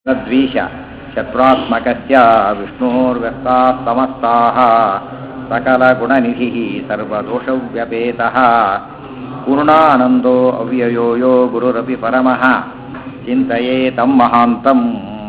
तद्वीश शत्रुत्मकस्य विष्णोर्व्यस्ताः समस्ताः सकलगुणनिधिः सर्वदोषव्यपेतः पूर्णानन्दो अव्ययो यो गुरुरपि परमः चिन्तये तं महान्तम्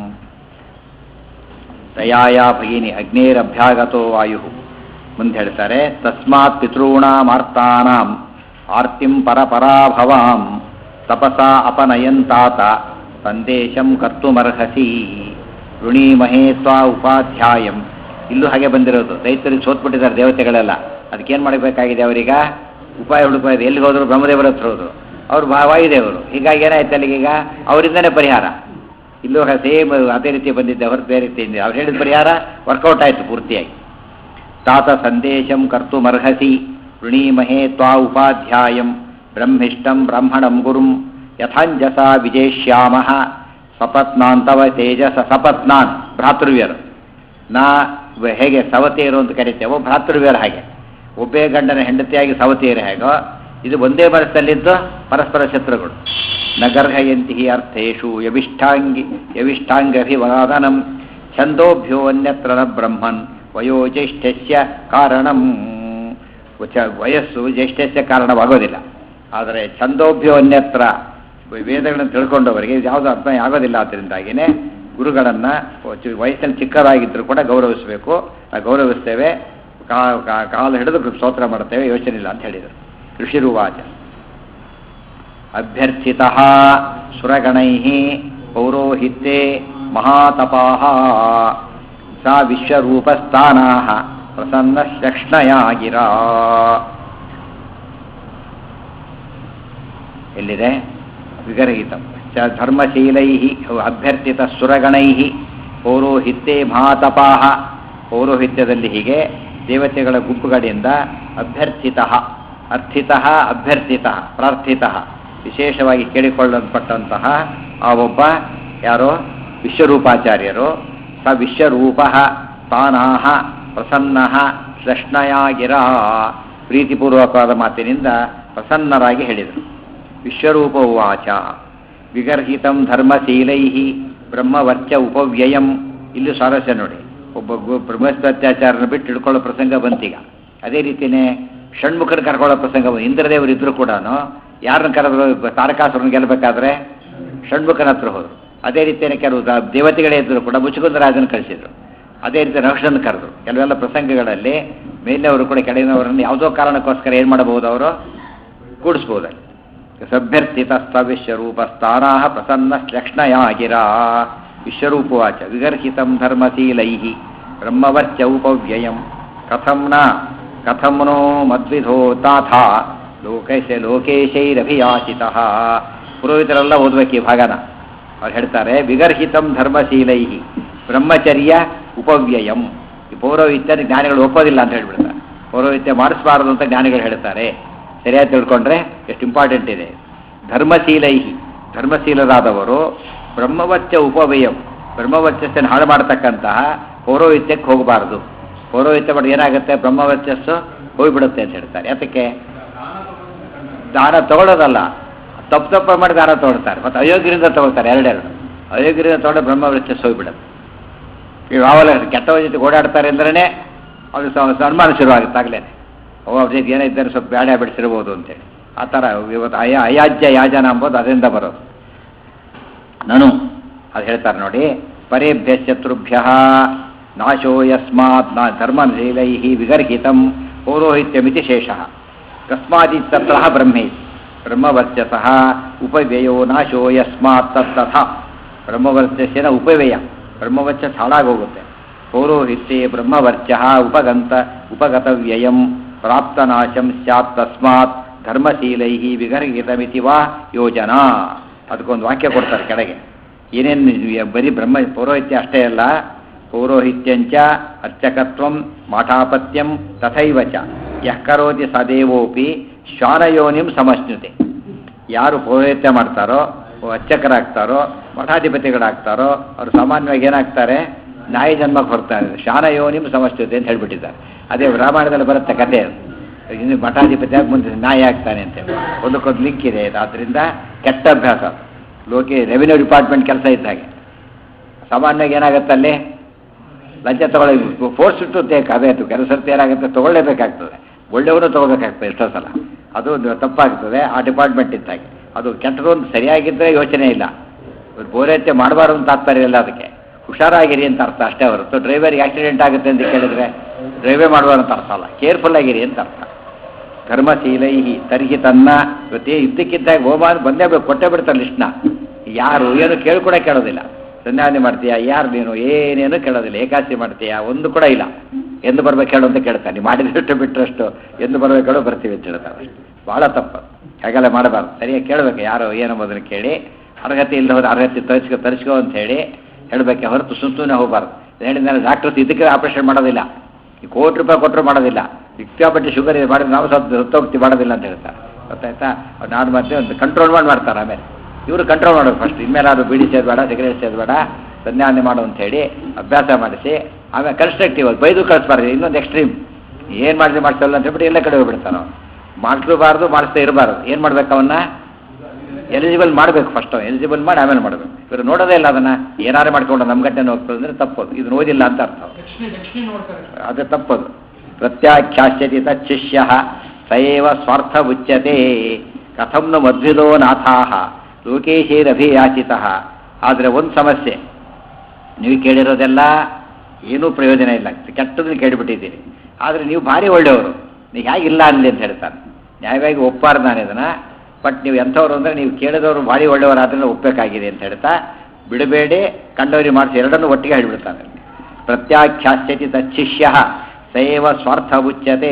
ದಯಾಯ ಭಗಿನಿ ಅಗ್ನೇರಭ್ಯಾಗತೋ ವಾಯು ಮುಂದೆ ಹೇಳ್ತಾರೆ ತಸ್ಮಾತ್ ಪಿತॄಣಾಮಾರ್ತಾನಾಂ ಆರ್ತಿಂ ಪರಪರಾಭವಾಂ ತಪಸಾ ಅಪನಯಂತಾತ ಸಂದೇಶಂ ಕರ್ತುಮರ್ಹಸಿ ಋಣೀಮಹೇ ತ್ವಾ ಉಪಾಧ್ಯಾಯಂ ಇಲ್ಲೂ ಹಾಗೆ ಬಂದಿರೋದು ರೈತರಿಗೆ ಸೋತ್ಬಿಟ್ಟಿದ್ದಾರೆ ದೇವತೆಗಳೆಲ್ಲ ಅದಕ್ಕೇನು ಮಾಡಬೇಕಾಗಿದೆ ಅವರೀಗ ಉಪಾಯ ಹುಡುಕೋದು ಎಲ್ಲಿಗೆ ಹೋದ್ರು ಬ್ರಹ್ಮದೇವರ ಹತ್ರ ಹೋದ್ರು ಅವ್ರು ವಾಯುದೇವರು ಹೀಗಾಗಿ ಏನಾಯ್ತು ಅಲ್ಲಿಗೀಗ ಅವರಿಂದನೇ ಪರಿಹಾರ ಇಲ್ಲೂ ಸೇಮ್ ಅದೇ ರೀತಿ ಬಂದಿದ್ದೆ ಹೊರತು ಬೇರೆ ರೀತಿಯಿಂದ ಅವ್ರು ಹೇಳಿದ ಪರಿಹಾರ ವರ್ಕೌಟ್ ಆಯಿತು ಪೂರ್ತಿಯಾಗಿ ತಾತ ಸಂದೇಶಂ ಕರ್ತುಮರ್ಹಸಿ ವೃಣೀಮಹೇ ತ್ವಾ ಉಪಾಧ್ಯಾಯಂ ಬ್ರಹ್ಮಿಷ್ಟಂ ಬ್ರಾಹ್ಮಣಂ ಗುರುಂ ಯಥಾಂಜಸ ವಿಜೇಷ್ಯಾಮ ಸಪತ್ನಾಂತವ ತೇಜಸ ಸಪತ್ನಾನ್ ಭ್ರಾತೃವ್ಯರು ನಾ ಹೇಗೆ ಸವತಿಯರು ಅಂತ ಕರಿತೇವೋ ಭ್ರಾತೃವ್ಯರು ಹಾಗೆ ಒಬ್ಬೇ ಗಂಡನ ಹೆಂಡತಿಯಾಗಿ ಸವತಿಯರು ಹೇಗೋ ಇದು ಒಂದೇ ಮನಸ್ಸಲ್ಲಿದ್ದು ಪರಸ್ಪರ ಶತ್ರುಗಳು ನಗರ್ಹಯಂತಿ ಅರ್ಥೇಶು ಯವಿಷ್ಠಾಂಗಿ ಯವಿಷ್ಠಾಂಗಭಿವಾದನಂ ಛಂದೋಭ್ಯೋ ಅನ್ಯತ್ರ ನ ಬ್ರಹ್ಮನ್ ವಯೋಜ್ಯೇಷ್ಠಸ್ಯ ಕಾರಣಂ ವಯಸ್ಸು ಜ್ಯೇಷ್ಠಸ್ಯ ಕಾರಣವಾಗೋದಿಲ್ಲ ಆದರೆ ಛಂದೋಭ್ಯೋ ಅನ್ಯತ್ರ ವೇದಗಳನ್ನು ತಿಳ್ಕೊಂಡವರಿಗೆ ಯಾವುದು ಅರ್ಥ ಆಗೋದಿಲ್ಲ ಅದರಿಂದಾಗಿಯೇ ಗುರುಗಳನ್ನು ವಯಸ್ಸಲ್ಲಿ ಚಿಕ್ಕದಾಗಿದ್ದರೂ ಕೂಡ ಗೌರವಿಸಬೇಕು ನಾವು ಗೌರವಿಸ್ತೇವೆ ಕಾಲು ಹಿಡಿದು ಸ್ತೋತ್ರ ಮಾಡ್ತೇವೆ ಯೋಚನೆ ಇಲ್ಲ ಅಂತ ಹೇಳಿದರು ಋಷಿರುವಾಚ ಅಭ್ಯರ್ಥಿತ ಸುರಗಣೈ ಪೌರೋಹಿತ್ಯೆ ಮಹಾತಪಾ ಸಾ ವಿಶ್ವರೂಪಸ್ಥಾನಾ ಪ್ರಸನ್ನಶಕ್ಷ್ಣಯಾ ಗಿರಾ ಎಲ್ಲಿದೆ ವಿಗರ್ಹಿತ ಧರ್ಮಶೀಲೈ ಅಭ್ಯರ್ಥಿತ ಸುರಗಣೈ ಪೌರೋಹಿತ್ಯೆ ಮಹಾತಪಾ ಪೌರೋಹಿತ್ಯದಲ್ಲಿ ಹೀಗೆ ದೇವತೆಗಳ ಗುಂಪುಗಳಿಂದ ಅಭ್ಯರ್ಥಿತ ಅರ್ಥಿತ ಅಭ್ಯರ್ಥಿತ ಪ್ರಾರ್ಥಿತ ವಿಶೇಷವಾಗಿ ಕೇಳಿಕೊಳ್ಳಲ್ಪಟ್ಟಂತಹ ಆ ಒಬ್ಬ ಯಾರೋ ವಿಶ್ವರೂಪಾಚಾರ್ಯರು ಸ ವಿಶ್ವರೂಪ ತಾನಾಹ ಪ್ರಸನ್ನ ಶ್ಲಷ್ಣಯಾಗಿರ ಪ್ರೀತಿಪೂರ್ವಕವಾದ ಮಾತಿನಿಂದ ಪ್ರಸನ್ನರಾಗಿ ಹೇಳಿದರು ವಿಶ್ವರೂಪ ಉವಾಚ ವಿಗರ್ಹಿತಂ ಧರ್ಮಶೀಲೈ ಬ್ರಹ್ಮವರ್ಚ ಉಪವ್ಯಯಂ ಇಲ್ಲೂ ಸ್ವಾರಸ್ಯ ನೋಡಿ ಒಬ್ಬ ಬ್ರಹ್ಮಸ್ತ್ಯಾಚಾರನ ಬಿಟ್ಟು ಹಿಡ್ಕೊಳ್ಳೋ ಪ್ರಸಂಗ ಬಂತೀಗ ಅದೇ ರೀತಿಯೇ ಷಣ್ಮುಖನ ಕರ್ಕೊಳ್ಳೋ ಪ್ರಸಂಗ ಇಂದ್ರದೇವರು ಇದ್ರು ಕೂಡ ಯಾರನ್ನ ಕರೆದ್ರು ತಾರಕಾಸುರನ ಗೆಲ್ಲಬೇಕಾದ್ರೆ ಷಣ್ಮುಖನ ಹತ್ರ ಹೋದರು ಅದೇ ರೀತಿಯೇ ಕೆಲವು ದೇವತೆಗಳೇ ಇದ್ದರು ಕೂಡ ಮುಚ್ಚುಕುಂದ ರಾಜನ ಕಳಿಸಿದ್ರು ಅದೇ ರೀತಿ ನಹುಷನ ಕರೆದ್ರು ಕೆಲವೆಲ್ಲ ಪ್ರಸಂಗಗಳಲ್ಲಿ ಮೇಲಿನವರು ಕೂಡ ಕೆಳಗಿನವರನ್ನು ಯಾವುದೋ ಕಾರಣಕ್ಕೋಸ್ಕರ ಏನು ಮಾಡಬಹುದು ಅವರು ಕೂಡಿಸ್ಬೋದಲ್ಲಿ ಸಭ್ಯರ್ಥಿತಸ್ಥ ವಿಶ್ವರೂಪಸ್ಥಾನಾ ಪ್ರಸನ್ನ ಲಕ್ಷ್ಣಯಾಗಿರ ವಿಶ್ವರೂಪವಾಚ ವಿಗರ್ಹಿತಂ ಧರ್ಮಶೀಲೈ ಬ್ರಹ್ಮವರ್ಚ ಉಪವ್ಯಯಂ ಕಥಂ ನ ಕಥಂ ನೋ ಮದ್ವಿಧೋ ತಾಥ ಲೋಕೇಶ ಲೋಕೇಶೈರಭಿಯಾಚಿತ ಪುರೋಹಿತರೆಲ್ಲ ಓದ್ಬೇಕು ಈ ಭಾಗನ ಅವ್ರು ಹೇಳ್ತಾರೆ ವಿಗರ್ಹಿತಂ ಧರ್ಮಶೀಲೈ ಬ್ರಹ್ಮಚರ್ಯ ಉಪವ್ಯಯಂ ಈ ಪೌರೋಹಿತ್ಯ ಜ್ಞಾನಿಗಳು ಒಪ್ಪೋದಿಲ್ಲ ಅಂತ ಹೇಳ್ಬಿಡ್ತಾರೆ ಪೌರೋಹಿತ್ಯ ಮಾಡಿಸಬಾರದು ಅಂತ ಜ್ಞಾನಿಗಳು ಹೇಳ್ತಾರೆ ಸರಿಯಾಗಿ ತಿಳ್ಕೊಂಡ್ರೆ ಎಷ್ಟು ಇಂಪಾರ್ಟೆಂಟ್ ಇದೆ ಧರ್ಮಶೀಲೈ ಧರ್ಮಶೀಲರಾದವರು ಬ್ರಹ್ಮವಚ್ಚ ಉಪವ್ಯಯಂ ಬ್ರಹ್ಮವರ್ಚಸ್ಸನ್ನು ಹಾಳು ಮಾಡತಕ್ಕಂತಹ ಪೌರೋಹಿತ್ಯಕ್ಕೆ ಹೋಗಬಾರದು ಪೌರೋಹಿತ್ಯ ಮಾಡಿ ಏನಾಗುತ್ತೆ ಬ್ರಹ್ಮವರ್ಚಸ್ಸು ಹೋಗಿಬಿಡುತ್ತೆ ಅಂತ ಹೇಳ್ತಾರೆ ಯಾತಕ್ಕೆ ದಾನ ತಗೊಳ್ಳೋದಲ್ಲ ತಪ್ಪು ತಪ್ಪು ಮಾಡಿ ದಾನ ತಗೊಳ್ತಾರೆ ಮತ್ತು ಅಯೋಗ್ಯರಿಂದ ತಗೊಳ್ತಾರೆ ಎರಡೆರಡು ಅಯೋಗ್ಯರಿಂದ ತಗೊಂಡು ಬ್ರಹ್ಮವರ್ಚಸ್ಸು ಹೋಗಿಬಿಡುತ್ತೆ ಈಗ ಯಾವಾಗ ಕೆಟ್ಟವ ಜೊತೆ ಓಡಾಡ್ತಾರೆ ಅಂದ್ರೇ ಅವ್ರಿಗೆ ಸನ್ಮಾನ ಶುರುವಾಗುತ್ತೆ ಆಗಲೇ ಓ ಅವ್ರ ಜೊತೆ ಏನಿದ್ದಾರೆ ಸ್ವಲ್ಪ ಬ್ಯಾಡ ಬಿಡಿಸಿರ್ಬೋದು ಅಂತೇಳಿ ಆ ಥರ ಇವತ್ತು ಅಯ ಅಯಾಜ್ಯ ಯಾಜನ ಅಂಬೋದು ಅದರಿಂದ ಬರೋದು ನಾನು ಅದು ಹೇಳ್ತಾರೆ ನೋಡಿ ಪರೇಭ್ಯ ಶತ್ರುಭ್ಯ ನಾಶೋ ಯಸ್ಮಾತ್ ನಾ ಧರ್ಮಶೀಲೈ ವಿಗರ್ಹಿತಂ ಪೌರೋಹಿತ್ಯಮಿತಿ ಶೇಷ ಕಸ್ಮಾದಿತ್ತತ್ರ ಬ್ರಹ್ಮೇ ಬ್ರಹ್ಮವರ್ಚಸಃ ಉಪವ್ಯಯೋ ನಾಶೋ ಯಸ್ಮಾತ್ ತತ್ತಥ ಬ್ರಹ್ಮವರ್ಚಸ್ಸಿನ ಉಪವ್ಯಯ ಬ್ರಹ್ಮವರ್ಚಸ್ ಹಾಳಾಗೋಗುತ್ತೆ ಪೌರೋಹಿತ್ಯೆ ಬ್ರಹ್ಮವರ್ಚ ಉಪಗಂತ ಉಪಗತವ್ಯಯಂ ಪ್ರಾಪ್ತನಾಶಂ ಸ್ಯಾತ್ ತಸ್ಮಾತ್ ಧರ್ಮಶೀಲೈ ವಿಗರ್ಹಿತಮಿತಿ ವಾ ಯೋಜನಾ ಅದಕ್ಕೊಂದು ವಾಕ್ಯ ಕೊಡ್ತಾರೆ ಕೆಳಗೆ ಏನೇನು ಬರೀ ಬ್ರಹ್ಮ ಪೌರೋಹಿತ್ಯ ಅಷ್ಟೇ ಅಲ್ಲ ಪೌರೋಹಿತ್ಯಂಚ ಅರ್ಚಕತ್ವಂ ಮಾಠಾಪತ್ಯಂ ತಥೈವ ಚ ಯಃ ಕರೋತಿ ಸದೇವೋಪಿ ಶ್ವಾನಯೋನಿಂ ಸಮಶ್ನುತೆ ಯಾರು ಪೌರೋಹಿತ್ಯ ಮಾಡ್ತಾರೋ ಅರ್ಚಕರಾಗ್ತಾರೋ ಮಠಾಧಿಪತಿಗಳಾಗ್ತಾರೋ ಅವರು ಸಾಮಾನ್ಯವಾಗಿ ಏನಾಗ್ತಾರೆ ನಾಯಿ ಜನ್ಮಕ್ಕೆ ಹೊರ್ತಾರೆ ಶಾನಯೋನಿಂ ಸಮಶ್ನುತೆ ಅಂತ ಹೇಳ್ಬಿಟ್ಟಿದ್ದಾರೆ ಅದೇ ರಾಮಾಯಣದಲ್ಲಿ ಬರುತ್ತೆ ಕಥೆ ಇನ್ನು ಮಠಾಧಿಪತಿ ಆಗಿ ಮುಂದೆ ನಾಯಿ ಆಗ್ತಾನೆ ಅಂತೇಳಿ ಒಂದಕ್ಕೊಂದು ಲಿಂಕ್ ಇದೆ ಆದ್ದರಿಂದ ಕೆಟ್ಟ ಅಭ್ಯಾಸ ಲೋಕೆ ರೆವಿನ್ಯೂ ಡಿಪಾರ್ಟ್ಮೆಂಟ್ ಕೆಲಸ ಇದ್ದಾಗೆ ಸಾಮಾನ್ಯವಾಗಿ ಏನಾಗುತ್ತೆ ಅಲ್ಲಿ ಲಂಚ ತಗೊಳ್ಳಿ ಫೋರ್ಸ್ ಇಟ್ಟು ತೇಕ್ ಅದೇ ಆಯ್ತು ಕೆಲಸ ಸರ್ತಿ ಏನಾಗುತ್ತೆ ತೊಗೊಳ್ಳೇಬೇಕಾಗ್ತದೆ ಒಳ್ಳೆಯವರು ತೊಗೋಬೇಕಾಗ್ತದೆ ಎಷ್ಟೋ ಸಲ ಅದು ಒಂದು ತಪ್ಪಾಗ್ತದೆ ಆ ಡಿಪಾರ್ಟ್ಮೆಂಟ್ ಇದ್ದಾಗೆ ಅದು ಕೆಟ್ಟದು ಒಂದು ಸರಿಯಾಗಿದ್ದರೆ ಯೋಚನೆ ಇಲ್ಲ ಇವ್ರು ಬೋರೈತೆ ಮಾಡಬಾರ್ದು ಅಂತ ತಾತ್ಪರ್ಯ ಇಲ್ಲ ಅದಕ್ಕೆ ಹುಷಾರಾಗಿರಿ ಅಂತ ಅರ್ಥ ಅಷ್ಟೇ ಹೊರತು ಡ್ರೈವರ್ಗೆ ಆಕ್ಸಿಡೆಂಟ್ ಆಗುತ್ತೆ ಅಂತ ಕೇಳಿದ್ರೆ ಡ್ರೈವೇ ಮಾಡಬಾರ್ದು ಅಂತ ಅರ್ಥ ಅಲ್ಲ ಕೇರ್ಫುಲ್ ಆಗಿರಿ ಅಂತ ಅರ್ಥ ಧರ್ಮಶೀಲೈ ತರ್ಹಿ ತನ್ನ ಇವತ್ತೇ ಇದ್ದಕ್ಕಿದ್ದಾಗ ಹೋಮಾನ್ ಬಂದೇ ಬೇಕು ಕೊಟ್ಟೇ ಬಿಡ್ತಾರೆ ಲಿಸ್ಟ್ನ ಯಾರು ಏನು ಕೇಳಿ ಕೂಡ ಕೇಳೋದಿಲ್ಲ ಸಂಧ್ಯಾವನೆ ಮಾಡ್ತೀಯಾ ಯಾರು ನೀನು ಏನೇನು ಕೇಳೋದಿಲ್ಲ ಏಕಾಸಿ ಮಾಡ್ತೀಯಾ ಒಂದು ಕೂಡ ಇಲ್ಲ ಎಂದು ಬರ್ಬೇಕು ಹೇಳು ಅಂತ ಕೇಳ್ತಾನೆ ನೀವು ಮಾಡಿದಷ್ಟು ಬಿಟ್ಟರಷ್ಟು ಎಂದು ಬರ್ಬೇಕು ಹೇಳೋ ಬರ್ತೀವಿ ಅಂತ ಹೇಳ್ತಾರೆ ಭಾಳ ತಪ್ಪು ಹಾಗೆಲ್ಲ ಮಾಡಬಾರ್ದು ಸರಿಯಾಗಿ ಕೇಳಬೇಕು ಯಾರು ಏನು ಮೊದಲು ಕೇಳಿ ಅರ್ಹತೆ ಇಲ್ಲ ಹೋದ ಅರ್ಹತೆ ತರಿಸ್ಕೊ ತರಿಸ್ಕೋ ಅಂತ ಹೇಳಿ ಹೇಳಬೇಕೆ ಹೊರತು ಸುಮ್ಮನೆ ಹೋಗಬಾರ್ದು ಹೇಳಿದ್ಮೇಲೆ ಡಾಕ್ಟರ್ಸ್ ಇದಕ್ಕೆ ಆಪರೇಷನ್ ಮಾಡೋದಿಲ್ಲ ಈ ಕೋಟಿ ರೂಪಾಯಿ ಕೊಟ್ಟರು ಮಾಡೋದಿಲ್ಲ ಸಿಕ್ಕಾಪಟ್ಟೆ ಶುಗರ್ ಇದೆ ಮಾಡಿದ್ರೆ ನಾವು ಸ್ವಲ್ಪ ಸತ್ತೋಗ್ತಿ ಮಾಡೋದಿಲ್ಲ ಅಂತ ಹೇಳ್ತಾರೆ ಗೊತ್ತಾಯ್ತಾ ಅವ್ರು ನಾನು ಮತ್ತೆ ಒಂದು ಕಂಟ್ರೋಲ್ ಮಾಡಿ ಮಾಡ್ತಾರೆ ಆಮೇಲೆ ಇವರು ಕಂಟ್ರೋಲ್ ಮಾಡೋದು ಫಸ್ಟ್ ಇನ್ಮೇಲೆ ಅದು ಬೀಡಿ ಸೇದ್ ಬೇಡ ಸಿಗರೇಟ್ ಸೇದ್ ಬೇಡ ಸಂಧ್ಯಾವನೆ ಮಾಡು ಅಂತ ಹೇಳಿ ಅಭ್ಯಾಸ ಮಾಡಿಸಿ ಆಮೇಲೆ ಕನ್ಸ್ಟ್ರಕ್ಟಿವ್ ಆಗಿ ಬೈದು ಕಳಿಸ್ಬಾರ್ದು ಇನ್ನೊಂದು ಎಕ್ಸ್ಟ್ರೀಮ್ ಏನು ಮಾಡಿದ್ರೆ ಮಾಡ್ಸಲ್ಲ ಅಂತ ಹೇಳ್ಬಿಟ್ಟು ಎಲ್ಲ ಕಡೆ ಹೋಗ್ಬಿಡ್ತಾನೆ ಅವ್ನು ಮಾಡಿಸ್ಲೂಬಾರ್ದು ಮಾಡಿಸ್ತಾ ಇರಬಾರ್ದು ಏನು ಮಾಡ್ಬೇಕು ಅವನ್ನ ಎಲಿಜಿಬಲ್ ಮಾಡಬೇಕು ಫಸ್ಟ್ ಎಲಿಜಿಬಲ್ ಮಾಡಿ ಆಮೇಲೆ ಮಾಡಬೇಕು ಇವರು ನೋಡೋದೇ ಇಲ್ಲ ಅದನ್ನ ಏನಾರು ಮಾಡ್ಕೊಂಡು ನಮ್ಮ ಗಂಟೆನ ಹೋಗ್ತದೆ ಅಂದರೆ ತಪ್ಪದು ಇದು ಓದಿಲ್ಲ ಅಂತ ಅರ್ಥ ಅವ್ರು. ಅದು ತಪ್ಪದು ಪ್ರತ್ಯಾಖ್ಯಾಸ್ಯತಿ ತಚ್ಚಿಷ್ಯ ಸಯೇವ ಸ್ವಾರ್ಥ ಉಚ್ಯತೆ ಕಥಂ ನು ಮದ್ವಿದೋ ನಾಥಾಹ ಲೋಕೇಶೇರಭಿಯಾಚಿತ ಆದರೆ ಒಂದು ಸಮಸ್ಯೆ ನೀವು ಕೇಳಿರೋದೆಲ್ಲ ಏನೂ ಪ್ರಯೋಜನ ಇಲ್ಲ ಕೆಟ್ಟದನ್ನು ಕೇಳಿಬಿಟ್ಟಿದ್ದೀರಿ ಆದರೆ ನೀವು ಭಾರಿ ಒಳ್ಳೆಯವರು ನೀವು ಹೇಗಿಲ್ಲ ಅನ್ನಲಿ ಅಂತ ಹೇಳ್ತಾನೆ ನ್ಯಾಯವಾಗಿ ಒಪ್ಪಾರ್ದು ನಾನು ಇದನ್ನು ಬಟ್ ನೀವು ಎಂಥವ್ರು ಅಂದರೆ ನೀವು ಕೇಳಿದವರು ಭಾರಿ ಒಳ್ಳೆಯವರಾದ್ರೂ ಒಪ್ಪಬೇಕಾಗಿದೆ ಅಂತ ಹೇಳ್ತಾ ಬಿಡಬೇಡಿ ಕಂಡವರಿ ಮಾಡಿಸಿ ಎರಡನ್ನೂ ಒಟ್ಟಿಗೆ ಹೇಳಿಬಿಡ್ತಾನೆ ಪ್ರತ್ಯಾಖ್ಯಾಸ್ಯತಿ ತಚ್ಚಿಷ್ಯ ಸೈವ ಸ್ವಾರ್ಥ ಉಚ್ಯತೆ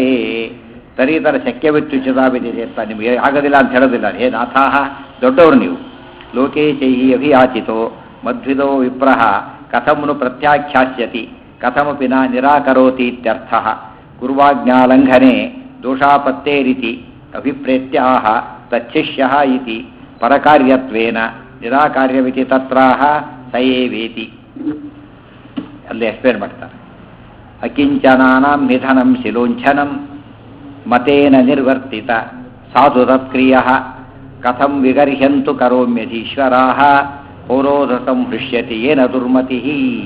ತರೀತರ ಶಕ್ಯವಿತ್ಯುಚಿತಾಬಿದೆ ಅಂತ ನಿಮಗೆ ಆಗೋದಿಲ್ಲ ಅಂತ ಹೇಳೋದಿಲ್ಲ ಹೇ ನಾಥಾಹ ದೊಡ್ಡವರು ನೀವು ಲೋಕೇ ಚೈಹಿ ಅಭಿಯಾಚಿತೋ ಮಧ್ವಿದೋ ವಿಪ್ರಹ ಕಥಮನು ಪ್ರತ್ಯಾಖ್ಯಾಸ್ಯತಿ ಕಥಮಪಿ ನ ನಿರಾಕರೋತಿ ಇತ್ಯರ್ಥ ಕುರ್ವಾಜ್ಞಾಲಂಘನೆ ದೋಷಾಪತ್ತೇರಿತಿ ಅಭಿಪ್ರೇತ್ಯಾಹ ತಚ್ಚಿಷ್ಯ ಇತಿ ಪರಕಾರ್ಯತ್ವೇನ ನಿರಾಕಾರ್ಯವಿತಿ ತತ್ರಾಹ ಸಯೇವೇತಿ ಅಲ್ಲಿ ಎಕ್ಸ್ಪ್ಲೇನ್ ಮಾಡ್ತಾರೆ ಅಕಿಂಚನಾನಾಂ ನಿಧನಂ ಶಿಲೋಂಛನಂ ಮತೇನ ನಿರ್ವರ್ತಿತ ಸಾಧು ತತ್ಕ್ರಿಯ ಕಥಂ ವಿಗರ್ಹ್ಯಂತು ಕರೋಮ್ಯಧೀಶ್ವರಾ ಪೌರೋಧಸಂ ಹೃಷ್ಯತಿ ಏನ ದುರ್ಮತಿ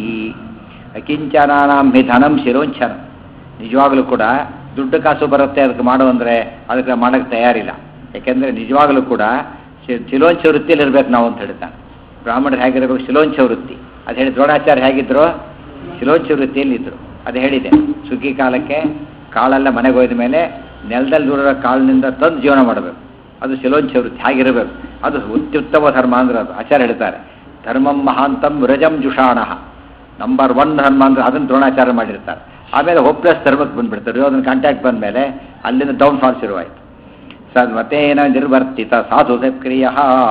ಅಕಿಂಚನಾನಾಂ ನಿಧನಂ ಶಿಲೋಂಛನಂ ನಿಜವಾಗಲೂ ಕೂಡ ದುಡ್ಡು ಕಾಸು ಬರುತ್ತೆ ಅದಕ್ಕೆ ಮಾಡು ಅಂದರೆ ಅದಕ್ಕೆ ಮಾಡೋಕ್ಕೆ ತಯಾರಿಲ್ಲ ಯಾಕೆಂದರೆ ನಿಜವಾಗಲೂ ಕೂಡ ಶಿ- ಶಿಲೋಂಚ ವೃತ್ತಿಯಲ್ಲಿ ಇರ್ಬೇಕು ನಾವು ಅಂತ ಹೇಳ್ತಾನೆ ಬ್ರಾಹ್ಮಣರು ಹೇಗಿರಬೇಕು ಶಿಲೋಂಚ ವೃತ್ತಿ ಅದು ಹೇಳಿ ದ್ರೋಣಾಚಾರ್ಯ ಹೇಗಿದ್ರು ಶಿಲೋಂಚ ವೃತ್ತಿಯಲ್ಲಿ ಇದ್ರು ಅದು ಹೇಳಿದೆ ಸುಗ್ಗಿ ಕಾಲಕ್ಕೆ ಕಾಳೆಲ್ಲ ಮನೆಗೆ ಹೋಯ್ದ ಮೇಲೆ ನೆಲದಲ್ಲಿ ದೂರ ಕಾಳಿನಿಂದ ತಂದು ಜೀವನ ಮಾಡಬೇಕು ಅದು ಶಿಲೋಂಚ ವೃತ್ತಿ ಹಾಗಿರಬೇಕು ಅದು ಅತ್ಯುತ್ತಮ ಧರ್ಮ ಅಂದ್ರೆ ಅದು ಆಚಾರ್ಯ ಹೇಳ್ತಾರೆ ಧರ್ಮಂ ಮಹಾಂತಂ ವ್ರಜಂ ಜುಷಾಣಃ ನಂಬರ್ ಒನ್ ಧರ್ಮ ಅಂದ್ರೆ ಅದನ್ನು ದ್ರೋಣಾಚಾರ ಮಾಡಿರ್ತಾರೆ ಆಮೇಲೆ ಹೋಪ್ಲೆಸ್ ಧರ್ಮಕ್ಕೆ ಬಂದ್ಬಿಡ್ತಾರೆ ಅದನ್ನು ಕಾಂಟ್ಯಾಕ್ಟ್ ಬಂದ ಮೇಲೆ ಅಲ್ಲಿಂದ ಡೌನ್ ಫಾಲ್ ಶುರುವಾಯಿತು ಸದ್ಮತೇನ ನಿರ್ವರ್ತಿತ ಸಾಧು ಸಕ್ರಿಯ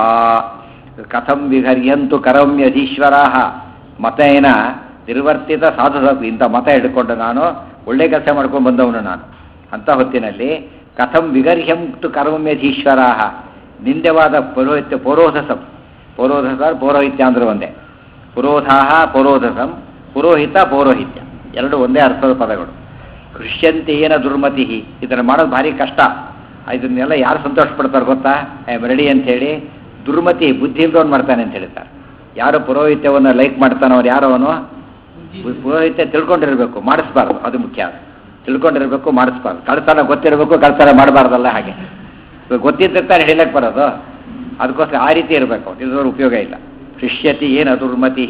ಕಥಂ ವಿಹರ್ಯಂತು ಕರಮ್ಯಧೀಶ್ವರ ಮತೇನ ನಿರ್ವರ್ತಿತ ಸಾಧು ಸಕ್ ಇಂಥ ಮತ ಹಿಡ್ಕೊಂಡು ನಾನು ಒಳ್ಳೆ ಕೆಲಸ ಮಾಡ್ಕೊಂಡು ಬಂದವನು ನಾನು ಅಂಥ ಹೊತ್ತಿನಲ್ಲಿ ಕಥಂ ವಿಗರ್ಹ್ಯಂತು ಕರ್ಮ್ಯಧೀಶ್ವರ ನಿಂದ್ಯವಾದ ಪೌರೋಹಿತ್ಯ ಪೌರೋಧಸಂ ಪೌರೋಧಸ ಪೌರೋಹಿತ್ಯ ಅಂದ್ರೆ ಒಂದೇ ಪುರೋಧಾಹ ಪೌರೋಧಸಂ ಪುರೋಹಿತ ಪೌರೋಹಿತ್ಯ ಎರಡು ಒಂದೇ ಅರ್ಥದ ಪದಗಳು ಕೃಷ್ಯಂತೆ ಏನ ದುರ್ಮತಿ ಇದನ್ನು ಮಾಡೋದು ಭಾರಿ ಕಷ್ಟ ಇದನ್ನೆಲ್ಲ ಯಾರು ಸಂತೋಷ ಪಡ್ತಾರೆ ಗೊತ್ತಾ ಐ ಆಮ್ ರೆಡಿ ಅಂತ ಹೇಳಿ ದುರ್ಮತಿ ಬುದ್ಧಿ ಇಲ್ದವನು ಮಾಡ್ತಾನೆ ಅಂತ ಹೇಳ್ತಾರೆ ಯಾರು ಪುರೋಹಿತ್ಯವನ್ನು ಲೈಕ್ ಮಾಡ್ತಾನೋ ಅವ್ರು ಯಾರೋ ಅವನು ಪುರೋಹಿತ್ಯ ತಿಳ್ಕೊಂಡಿರ್ಬೇಕು ಮಾಡಿಸ್ಬಾರ್ದು ಅದು ಮುಖ್ಯ ತಿಳ್ಕೊಂಡಿರ್ಬೇಕು ಮಾಡಿಸ್ಬಾರ್ದು ಕಳ್ತನ ಗೊತ್ತಿರಬೇಕು ಕಳ್ತನ ಮಾಡಬಾರ್ದಲ್ಲ ಹಾಗೆ ಇವಾಗ ಗೊತ್ತಿದ್ದಕ್ಕೆ ಹಿಡಿಲಕ್ಕೆ ಬರೋದು ಅದಕ್ಕೋಸ್ಕರ ಆ ರೀತಿ ಇರಬೇಕು ಇದ್ರ ಉಪಯೋಗ ಇಲ್ಲ ಶಿಷ್ಯತಿ ಏನು ದುರ್ಮತಿ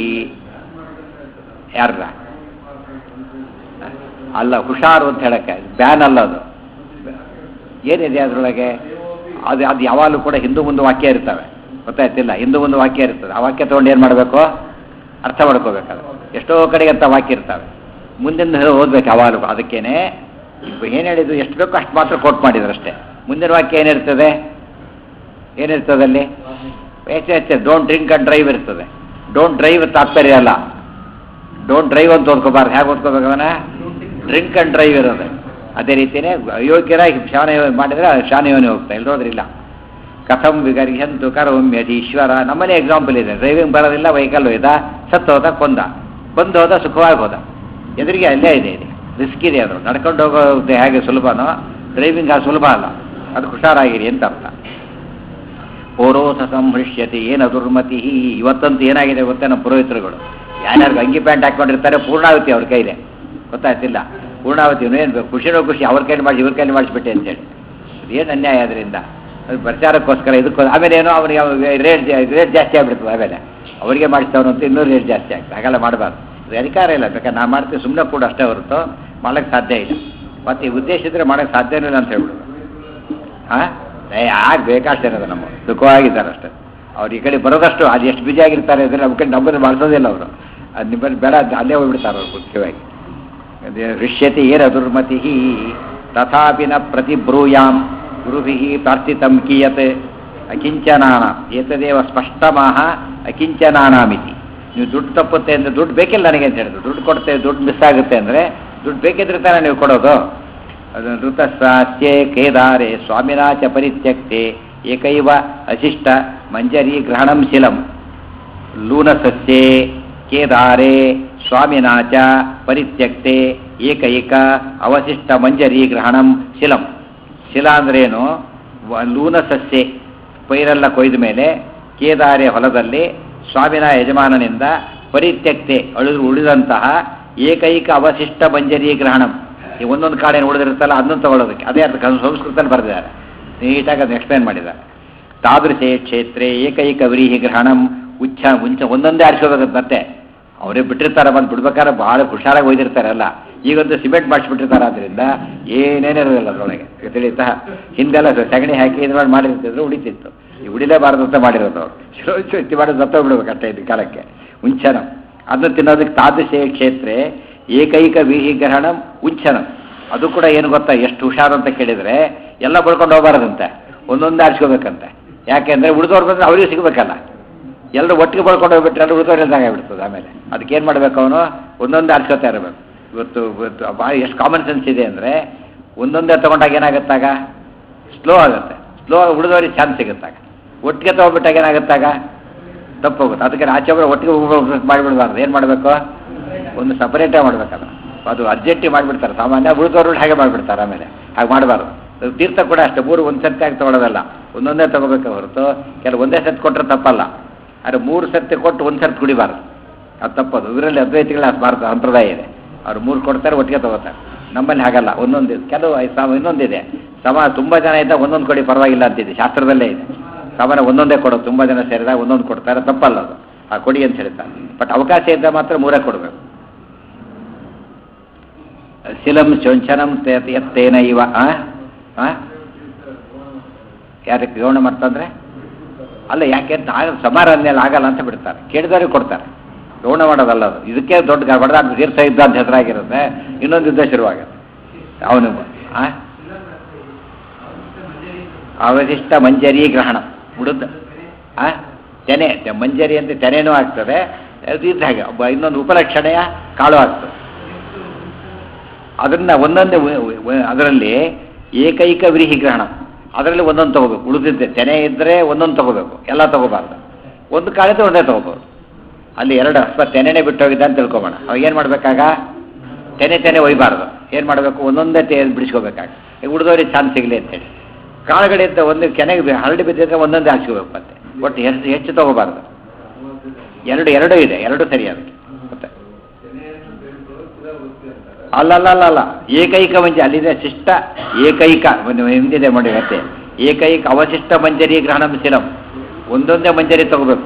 ಯಾರ ಅಲ್ಲ ಹುಷಾರು ಅಂತ ಹೇಳಕ್ಕೆ ಬ್ಯಾನ್ ಅಲ್ಲ ಅದು ಏನಿದೆ ಅದರೊಳಗೆ ಅದು ಅದು ಯಾವಾಗಲೂ ಕೂಡ ಹಿಂದೂ ಮುಂದೆ ವಾಕ್ಯ ಇರ್ತವೆ ಗೊತ್ತಾಯ್ತಿಲ್ಲ ಹಿಂದೂ ಮುಂದೆ ವಾಕ್ಯ ಇರ್ತದೆ ಆ ವಾಕ್ಯ ತೊಗೊಂಡು ಏನು ಮಾಡಬೇಕು ಅರ್ಥ ಮಾಡ್ಕೋಬೇಕಾದ್ರೆ ಎಷ್ಟೋ ಕಡೆಗೆ ಅಂತ ವಾಕ್ಯ ಇರ್ತವೆ ಮುಂದಿನ ಓದ್ಬೇಕು ಯಾವಾಗಲೂ ಅದಕ್ಕೇನೆ ಏನು ಹೇಳಿದ್ರು ಎಷ್ಟು ಬೇಕೋ ಅಷ್ಟು ಮಾತ್ರ ಕೋಟ್ ಮಾಡಿದ್ರು ಅಷ್ಟೇ ಮುಂದಿನ ವಾಕ್ಯ ಏನಿರ್ತದೆ ಏನಿರ್ತದೆ ಅಲ್ಲಿ ಹೆಚ್ಚು ಹೆಚ್ಚು ಡೋಂಟ್ ಡ್ರಿಂಕ್ ಅಂಡ್ ಡ್ರೈವ್ ಇರ್ತದೆ ಡೋಂಟ್ ಡ್ರೈವ್ ತಾತ್ಪರ್ಯ ಅಲ್ಲ ಡೋಂಟ್ ಡ್ರೈವ್ ಅಂತ ಓದ್ಕೋಬಾರ್ದು ಹೇಗೆ ಓದ್ಕೋಬೇಕು ಅವನ ಡ್ರಿಂಕ್ ಅಂಡ್ ಡ್ರೈವ್ ಇರೋದು ಅದೇ ರೀತಿಯೇ ಅಯೋಗ್ಯರ ಶಾನ ಮಾಡಿದರೆ ಶಾನೆಯವನೇ ಹೋಗ್ತಾ ಇಲ್ಲೋದ್ರಿಲ್ಲ ಕಥಂ ವಿಗರ್ಹಂತು ಕರೋಮ್ಯಧೀಶ್ವರ ನಮ್ಮನೆ ಎಕ್ಸಾಂಪಲ್ ಇದೆ ಡ್ರೈವಿಂಗ್ ಬರೋದಿಲ್ಲ ವೆಹಿಕಲ್ ಹೋಯ್ದ ಸತ್ತು ಹೋದ ಕೊಂದ ಬಂದು ಹೋದ ಸುಖವಾಗಿ ಹೋದ ಎದುರಿಗೆ ಅಲ್ಲೇ ಇದೆ ಇದೆ ರಿಸ್ಕ್ ಇದೆ ಅದು ನಡ್ಕೊಂಡು ಹೋಗೋದು ಹೇಗೆ ಸುಲಭನೋ ಡ್ರೈವಿಂಗ್ ಆ ಸುಲಭ ಅಲ್ಲ ಅದು ಹುಷಾರಾಗಿರಿ ಅಂತ ಅರ್ಥ ಪೌರೋಥ ಸಂಹೃಷ್ಯತೆ ಏನ ದುರ್ಮತಿ ಇವತ್ತಂತೂ ಏನಾಗಿದೆ ಗೊತ್ತೇ ನಮ್ಮ ಪುರೋಹಿತರುಗಳು ಯಾರ್ಯಾರು ಅಂಗಿ ಪ್ಯಾಂಟ್ ಹಾಕೊಂಡಿರ್ತಾರೆ ಪೂರ್ಣಾವತಿ ಅವ್ರ ಕೈಲೇ ಗೊತ್ತಾಯ್ತಿಲ್ಲ ಪೂರ್ಣಾವತಿ ಏನು ಬೇಕು ಖುಷಿನೋ ಖುಷಿ ಅವ್ರ ಕೈಲಿ ಮಾಡಿಸಿ ಇವ್ರ ಕೈಲಿ ಮಾಡಿಸ್ಬಿಟ್ಟೆ ಅಂತೇಳಿ ಏನು ಅನ್ಯಾಯ ಅದರಿಂದ ಅದು ಪ್ರಚಾರಕ್ಕೋಸ್ಕರ ಇದಕ್ಕೋ ಆಮೇಲೆ ಏನೋ ಅವನಿಗೆ ರೇಟ್ ರೇಟ್ ಜಾಸ್ತಿ ಆಗ್ಬಿಡ್ತದೆ ಆಮೇಲೆ ಅವರಿಗೆ ಮಾಡಿಸ್ತವನು ಅಂತ ಇನ್ನೂ ರೇಟ್ ಜಾಸ್ತಿ ಆಗ್ತದೆ ಹಾಗೆಲ್ಲ ಮಾಡಬಾರ್ದು ಇದು ಅಧಿಕಾರ ಇಲ್ಲ ಬೇಕಾದ್ರೆ ನಾ ಮಾಡ್ತೀವಿ ಸುಮ್ಮನೆ ಕೂಡ ಅಷ್ಟೇ ಹೊರತು ಮಾಡೋಕ್ಕೆ ಸಾಧ್ಯ ಇಲ್ಲ ಮತ್ತು ಈ ಉದ್ದೇಶ ಇದ್ರೆ ಮಾಡೋಕ್ಕೆ ಸಾಧ್ಯನೇ ಇಲ್ಲ ಅಂತ ಹೇಳ್ಬಿಡೋದು ಹಾಂ ಏ ಯಾಕೆ ಬೇಕಾಷ್ಟು ಇರೋದು ನಮ್ಮ ಸುಖವಾಗಿದ್ದಾರೆ ಅಷ್ಟೇ ಅವ್ರು ಈ ಕಡೆ ಬರೋದಷ್ಟು ಅದು ಎಷ್ಟು ಬಿಜಿ ಆಗಿರ್ತಾರೆ ಅಂದರೆ ನಮ್ಮ ಕಡೆ ನಮ್ಮನ್ನು ಮಾಡಿಸೋದಿಲ್ಲ ಅವರು ಅದು ನಿಮ್ಮಲ್ಲಿ ಬೇಡ ಅಂತ ಅಲ್ಲೇ ಹೋಗ್ಬಿಡ್ತಾರೆ ಅವ್ರು ಮುಖ್ಯವಾಗಿ ಅದೇ ಋಷ್ಯತೆ ಏರ ದುರ್ಮತಿ ತಥಾಪಿ ನ ಪ್ರತಿಬ್ರೂಯಾಂ ಗುರುಭಿ ಪ್ರಾರ್ಥಿತಂ ಕೀಯತ್ ಅಕಿಂಚನಾನ ಏತದೇವ ಸ್ಪಷ್ಟಮಾಹ ಅಕಿಂಚನಾನಾಮಿತಿ ನೀವು ದುಡ್ಡು ತಪ್ಪುತ್ತೆ ಅಂದರೆ ದುಡ್ಡು ಬೇಕಿಲ್ಲ ನನಗೆ ಅಂತ ಹೇಳಿದ್ರು ದುಡ್ಡು ಕೊಡ್ತೇವೆ ದುಡ್ಡು ಮಿಸ್ ಆಗುತ್ತೆ ಅಂದರೆ ದುಡ್ಡು ಬೇಕಿದ್ರೆ ತಾನೇ ನೀವು ಕೊಡೋದು ಅದು ಋತಸ್ಸಾಸ್ಯೆ ಕೇದಾರೆ ಸ್ವಾಮಿನಾ ಚ ಪರಿತ್ಯಕ್ತೆ ಏಕೈವ ಅಶಿಷ್ಟ ಮಂಜರಿ ಗ್ರಹಣಂ ಶಿಲಂ ಲೂನಸಸ್ಯೆ ಕೇದಾರೆ ಸ್ವಾಮಿನಾ ಚ ಪರಿತ್ಯಕ್ತೆ ಏಕೈಕ ಅವಶಿಷ್ಟ ಮಂಜರಿ ಗ್ರಹಣಂ ಶಿಲಂ ಶಿಲ ಅಂದ್ರೇನು ವ- ಲೂನಸಸ್ಯೆ ಪೈರೆಲ್ಲ ಕೊಯ್ದ ಮೇಲೆ ಕೇದಾರೆ ಹೊಲದಲ್ಲಿ ಸ್ವಾಮಿನ ಯಜಮಾನನಿಂದ ಪರಿತ್ಯಕ್ತೆ ಅಳಿದು ಉಳಿದಂತಹ ಏಕೈಕ ಅವಶಿಷ್ಟ ಮಂಜರಿ ಗ್ರಹಣಂ ಈ ಒಂದೊಂದು ಕಾಡೇನು ಉಳಿದಿರುತ್ತಲ್ಲ ಅದನ್ನು ತಗೊಳ್ಳೋದಕ್ಕೆ ಅದೇ ಅರ್ಥ ಸಂಸ್ಕೃತದಲ್ಲಿ ಬರೆದಿದ್ದಾರೆ ನೀಟಾಗಿ ಅದನ್ನು ಎಕ್ಸ್ಪ್ಲೇನ್ ಮಾಡಿದ್ದಾರೆ ತಾದೃಶೇ ಕ್ಷೇತ್ರೆ ಏಕೈಕ ವ್ರೀಹಿ ಗ್ರಹಣಂ ಉಚ್ಛ ಮುಂಚೆ ಒಂದೊಂದೇ ಆರಿಸೋಬೇಕಂತ ಮತ್ತೆ ಅವರೇ ಬಿಟ್ಟಿರ್ತಾರೆ ಬಂದು ಬಿಡ್ಬೇಕಾದ್ರೆ ಭಾಳ ಹುಷಾರಾಗಿ ಒಯ್ದಿರ್ತಾರಲ್ಲ ಈಗಂತೂ ಸಿಮೆಂಟ್ ಮಾಡಿಸ್ಬಿಟ್ಟಿರ್ತಾರೆ ಆದ್ದರಿಂದ ಏನೇನಿರೋದಿಲ್ಲ ಅದರೊಳಗೆ ಈಗ ತಿಳಿತಾ ಹಿಂದೆಲ್ಲ ಸ- ಸಗಣಿ ಹಾಕಿ ಇದು ಮಾಡಿ ಮಾಡಿರ್ತಿದ್ರು ಉಳಿತಿತ್ತು ಈ ಉಳಿಲೇಬಾರದು ಅಂತ ಮಾಡಿರೋದು ಅವರು ಶಿರೋಚ್ಛಿ ಮಾಡಿ ಸತ್ತ ಬಿಡ್ಬೇಕು ಅಷ್ಟೇ ಇದು ಕಾಲಕ್ಕೆ ಉಂಚನ ಅದನ್ನು ತಿನ್ನೋದಕ್ಕೆ ತಾದೃಶೇ ಕ್ಷೇತ್ರೆ ಏಕೈಕ ವಿಹಿ ಗ್ರಹಣಂ ಉಂಚನಂ ಅದು ಕೂಡ ಏನು ಗೊತ್ತಾ ಎಷ್ಟು ಹುಷಾರು ಅಂತ ಕೇಳಿದರೆ ಎಲ್ಲ ಬಳ್ಕೊಂಡು ಹೋಗಬಾರದಂತೆ ಒಂದೊಂದೇ ಆರಿಸ್ಕೋಬೇಕಂತೆ ಯಾಕೆಂದರೆ ಉಳಿದವ್ರು ಬಂದರೆ ಅವರಿಗೂ ಸಿಗಬೇಕಲ್ಲ ಎಲ್ಲರೂ ಒಟ್ಟಿಗೆ ಬಳ್ಕೊಂಡು ಹೋಗ್ಬಿಟ್ರೆ ಎಲ್ಲರೂ ಉಳಿದವ್ರು ಇಲ್ದಂಗೆ ಆಗ್ಬಿಡ್ತದೆ ಆಮೇಲೆ ಅದಕ್ಕೆ ಏನು ಮಾಡಬೇಕು ಅವನು ಒಂದೊಂದೇ ಆರಿಸ್ಕೋತಾ ಇರಬೇಕು ಇವತ್ತು ಇವತ್ತು ಭಾಳ ಎಷ್ಟು ಕಾಮನ್ ಸೆನ್ಸ್ ಇದೆ ಅಂದರೆ ಒಂದೊಂದೇ ತೊಗೊಂಡಾಗ ಏನಾಗುತ್ತಾಗ ಸ್ಲೋ ಆಗುತ್ತೆ ಸ್ಲೋ ಉಳಿದವ್ರಿಗೆ ಚಾನ್ಸ್ ಸಿಗುತ್ತಾಗ ಒಟ್ಟಿಗೆ ತೊಗೊಬಿಟ್ಟಾಗ ಏನಾಗುತ್ತಾಗ ತಪ್ಪು ಹೋಗುತ್ತೆ ಅದಕ್ಕೆ ಆಚೆ ಒಬ್ಬರು ಒಟ್ಟಿಗೆ ಮಾಡಿಬಿಡ್ಬಾರ್ದು ಏನು ಮಾಡಬೇಕು ಒಂದು ಸಪರೇಟೇ ಮಾಡ್ಬೇಕಲ್ಲ ಅದು ಅರ್ಜೆಂಟಿಗೆ ಮಾಡಿಬಿಡ್ತಾರೆ ಸಾಮಾನ್ಯ ಉಳಿದವರು ಹಾಗೆ ಮಾಡಿಬಿಡ್ತಾರೆ ಆಮೇಲೆ ಹಾಗೆ ಮಾಡಬಾರ್ದು ತೀರ್ಥ ಕೂಡ ಅಷ್ಟೇ ಮೂರು ಒಂದು ಸತಿ ಆಗಿ ತೊಗೊಳೋದಲ್ಲ ಒಂದೊಂದೇ ತೊಗೋಬೇಕು ಹೊರತು ಕೆಲವು ಒಂದೇ ಸತಿ ಕೊಟ್ಟರೆ ತಪ್ಪಲ್ಲ ಆದರೆ ಮೂರು ಸತಿ ಕೊಟ್ಟು ಒಂದು ಸರ್ತಿ ಕುಡಿಬಾರ್ದು ಅದು ತಪ್ಪದು ಇದರಲ್ಲಿ ಅದ್ವೈತಿಗಳ ಭಾರತ ಸಂಪ್ರದಾಯ ಇದೆ ಅವ್ರು ಮೂರು ಕೊಡ್ತಾರೆ ಒಟ್ಟಿಗೆ ತಗೋತಾರೆ ನಮ್ಮಲ್ಲಿ ಹಾಗಲ್ಲ ಒಂದೊಂದು ಕೆಲವು ಐ- ಸಮ ಇನ್ನೊಂದಿದೆ ಸಮ ತುಂಬ ಜನ ಇದ್ದಾಗ ಒಂದೊಂದು ಕೊಡಿ ಪರವಾಗಿಲ್ಲ ಅಂತಿದೆ ಶಾಸ್ತ್ರದಲ್ಲೇ ಇದೆ ಸಾಮಾನ್ಯ ಒಂದೊಂದೇ ಕೊಡೋದು ತುಂಬ ಜನ ಸೇರಿದಾಗ ಒಂದೊಂದು ಕೊಡ್ತಾರೆ ತಪ್ಪಲ್ಲ ಅದು ಆ ಕೊಡಿ ಅಂತ ಹೇಳ್ತಾರೆ ಬಟ್ ಅವಕಾಶ ಇದ್ದಾಗ ಮಾತ್ರ ಮೂರೇ ಕೊಡಬೇಕು ಶಿಲಂ ಚೊಂಚನಂ ತೇ- ಎತ್ತೇನ ಇವ ಆ? ಆ? ಯಾರಿಗೆ ಗೌಣ ಮಾಡ್ತಂದ್ರೆ ಅಲ್ಲ ಯಾಕೆ ಅಂತ ಆಗ ಸಮಾರಂಭದಲ್ಲಿ ಆಗಲ್ಲ ಅಂತ ಬಿಡ್ತಾರೆ ಕೇಳಿದವ್ರಿಗೆ ಕೊಡ್ತಾರೆ ಗೌಣ ಮಾಡೋದಲ್ಲ ಅದು ಇದಕ್ಕೆ ದೊಡ್ಡ ಬಡದಾಟ ತೀರ್ಥ ಯುದ್ಧ ಅಂತ ಹೆಸರಾಗಿರುತ್ತೆ ಇನ್ನೊಂದು ಯುದ್ಧ ಶುರುವಾಗುತ್ತೆ ಅವನು ಆ? ಅವಶಿಷ್ಟ ಮಂಜರಿ ಗ್ರಹಣ ಉಳಿದ ಆ ತೆನೆ ತೆ- ಮಂಜರಿ ಅಂತ ತೆನೆನೂ ಆಗ್ತದೆ ಅದು ಇದ್ದ ಹಾಗೆ ಒಬ್ಬ ಇನ್ನೊಂದು ಉಪಲಕ್ಷಣೆಯ ಕಾಳು ಆಗ್ತದೆ ಅದನ್ನ ಒಂದೊಂದೇ ಅದರಲ್ಲಿ ಏಕೈಕ ವ್ರೀಹಿ ಗ್ರಹಣ ಅದರಲ್ಲಿ ಒಂದೊಂದು ತಗೋಬೇಕು ಉಳಿದಿದ್ದೆ ತೆನೆ ಇದ್ದರೆ ಒಂದೊಂದು ತಗೋಬೇಕು ಎಲ್ಲ ತಗೋಬಾರ್ದು ಒಂದು ಕಾಳಿದ್ರೆ ಒಂದೇ ತಗೋಬೋದು ಅಲ್ಲಿ ಎರಡು ಅಥವಾ ತೆನೆನೇ ಬಿಟ್ಟು ಹೋಗಿದ್ದ ಅಂತ ತಿಳ್ಕೊಬೋಣ ಅವಾಗ ಏನು ಮಾಡಬೇಕಾಗ ತೆನೆ ತೆನೆ ಒಯ್ಬಾರ್ದು ಏನು ಮಾಡಬೇಕು ಒಂದೊಂದೇ ತೇ ಬಿಡಿಸ್ಕೋಬೇಕಾಗ ಈಗ ಉಳಿದವ್ರಿಗೆ ಚಾನ್ಸ್ ಸಿಗಲಿ ಅಂತೇಳಿ ಕಾಳುಗಳಿದ್ದ ಒಂದು ಕೆನೆಗೆ ಹರಡಿ ಬಿದ್ದಿದ್ರೆ ಒಂದೊಂದೇ ಹಾಕ್ಸ್ಕೋಬೇಕು ಮತ್ತೆ ಒಟ್ಟು ಹೆಚ್ಚು ಹೆಚ್ಚು ತಗೋಬಾರ್ದು ಎರಡು ಎರಡು ಇದೆ ಎರಡು ಸರಿ ಅದಕ್ಕೆ ಮತ್ತೆ ಅಲ್ಲಲ್ಲ ಅಲ್ಲ ಅಲ್ಲ ಏಕೈಕ ಮಂಜರಿ ಅಲ್ಲಿದೆ ಶಿಷ್ಟ ಏಕೈಕ ಒಂದು ಹಿಂದಿದೆ ನೋಡಿ ಮತ್ತೆ ಏಕೈಕ ಅವಶಿಷ್ಟ ಮಂಜರಿ ಗ್ರಹಣಂ ಶಿಲಂ ಒಂದೊಂದೇ ಮಂಜರಿ ತಗೋಬೇಕು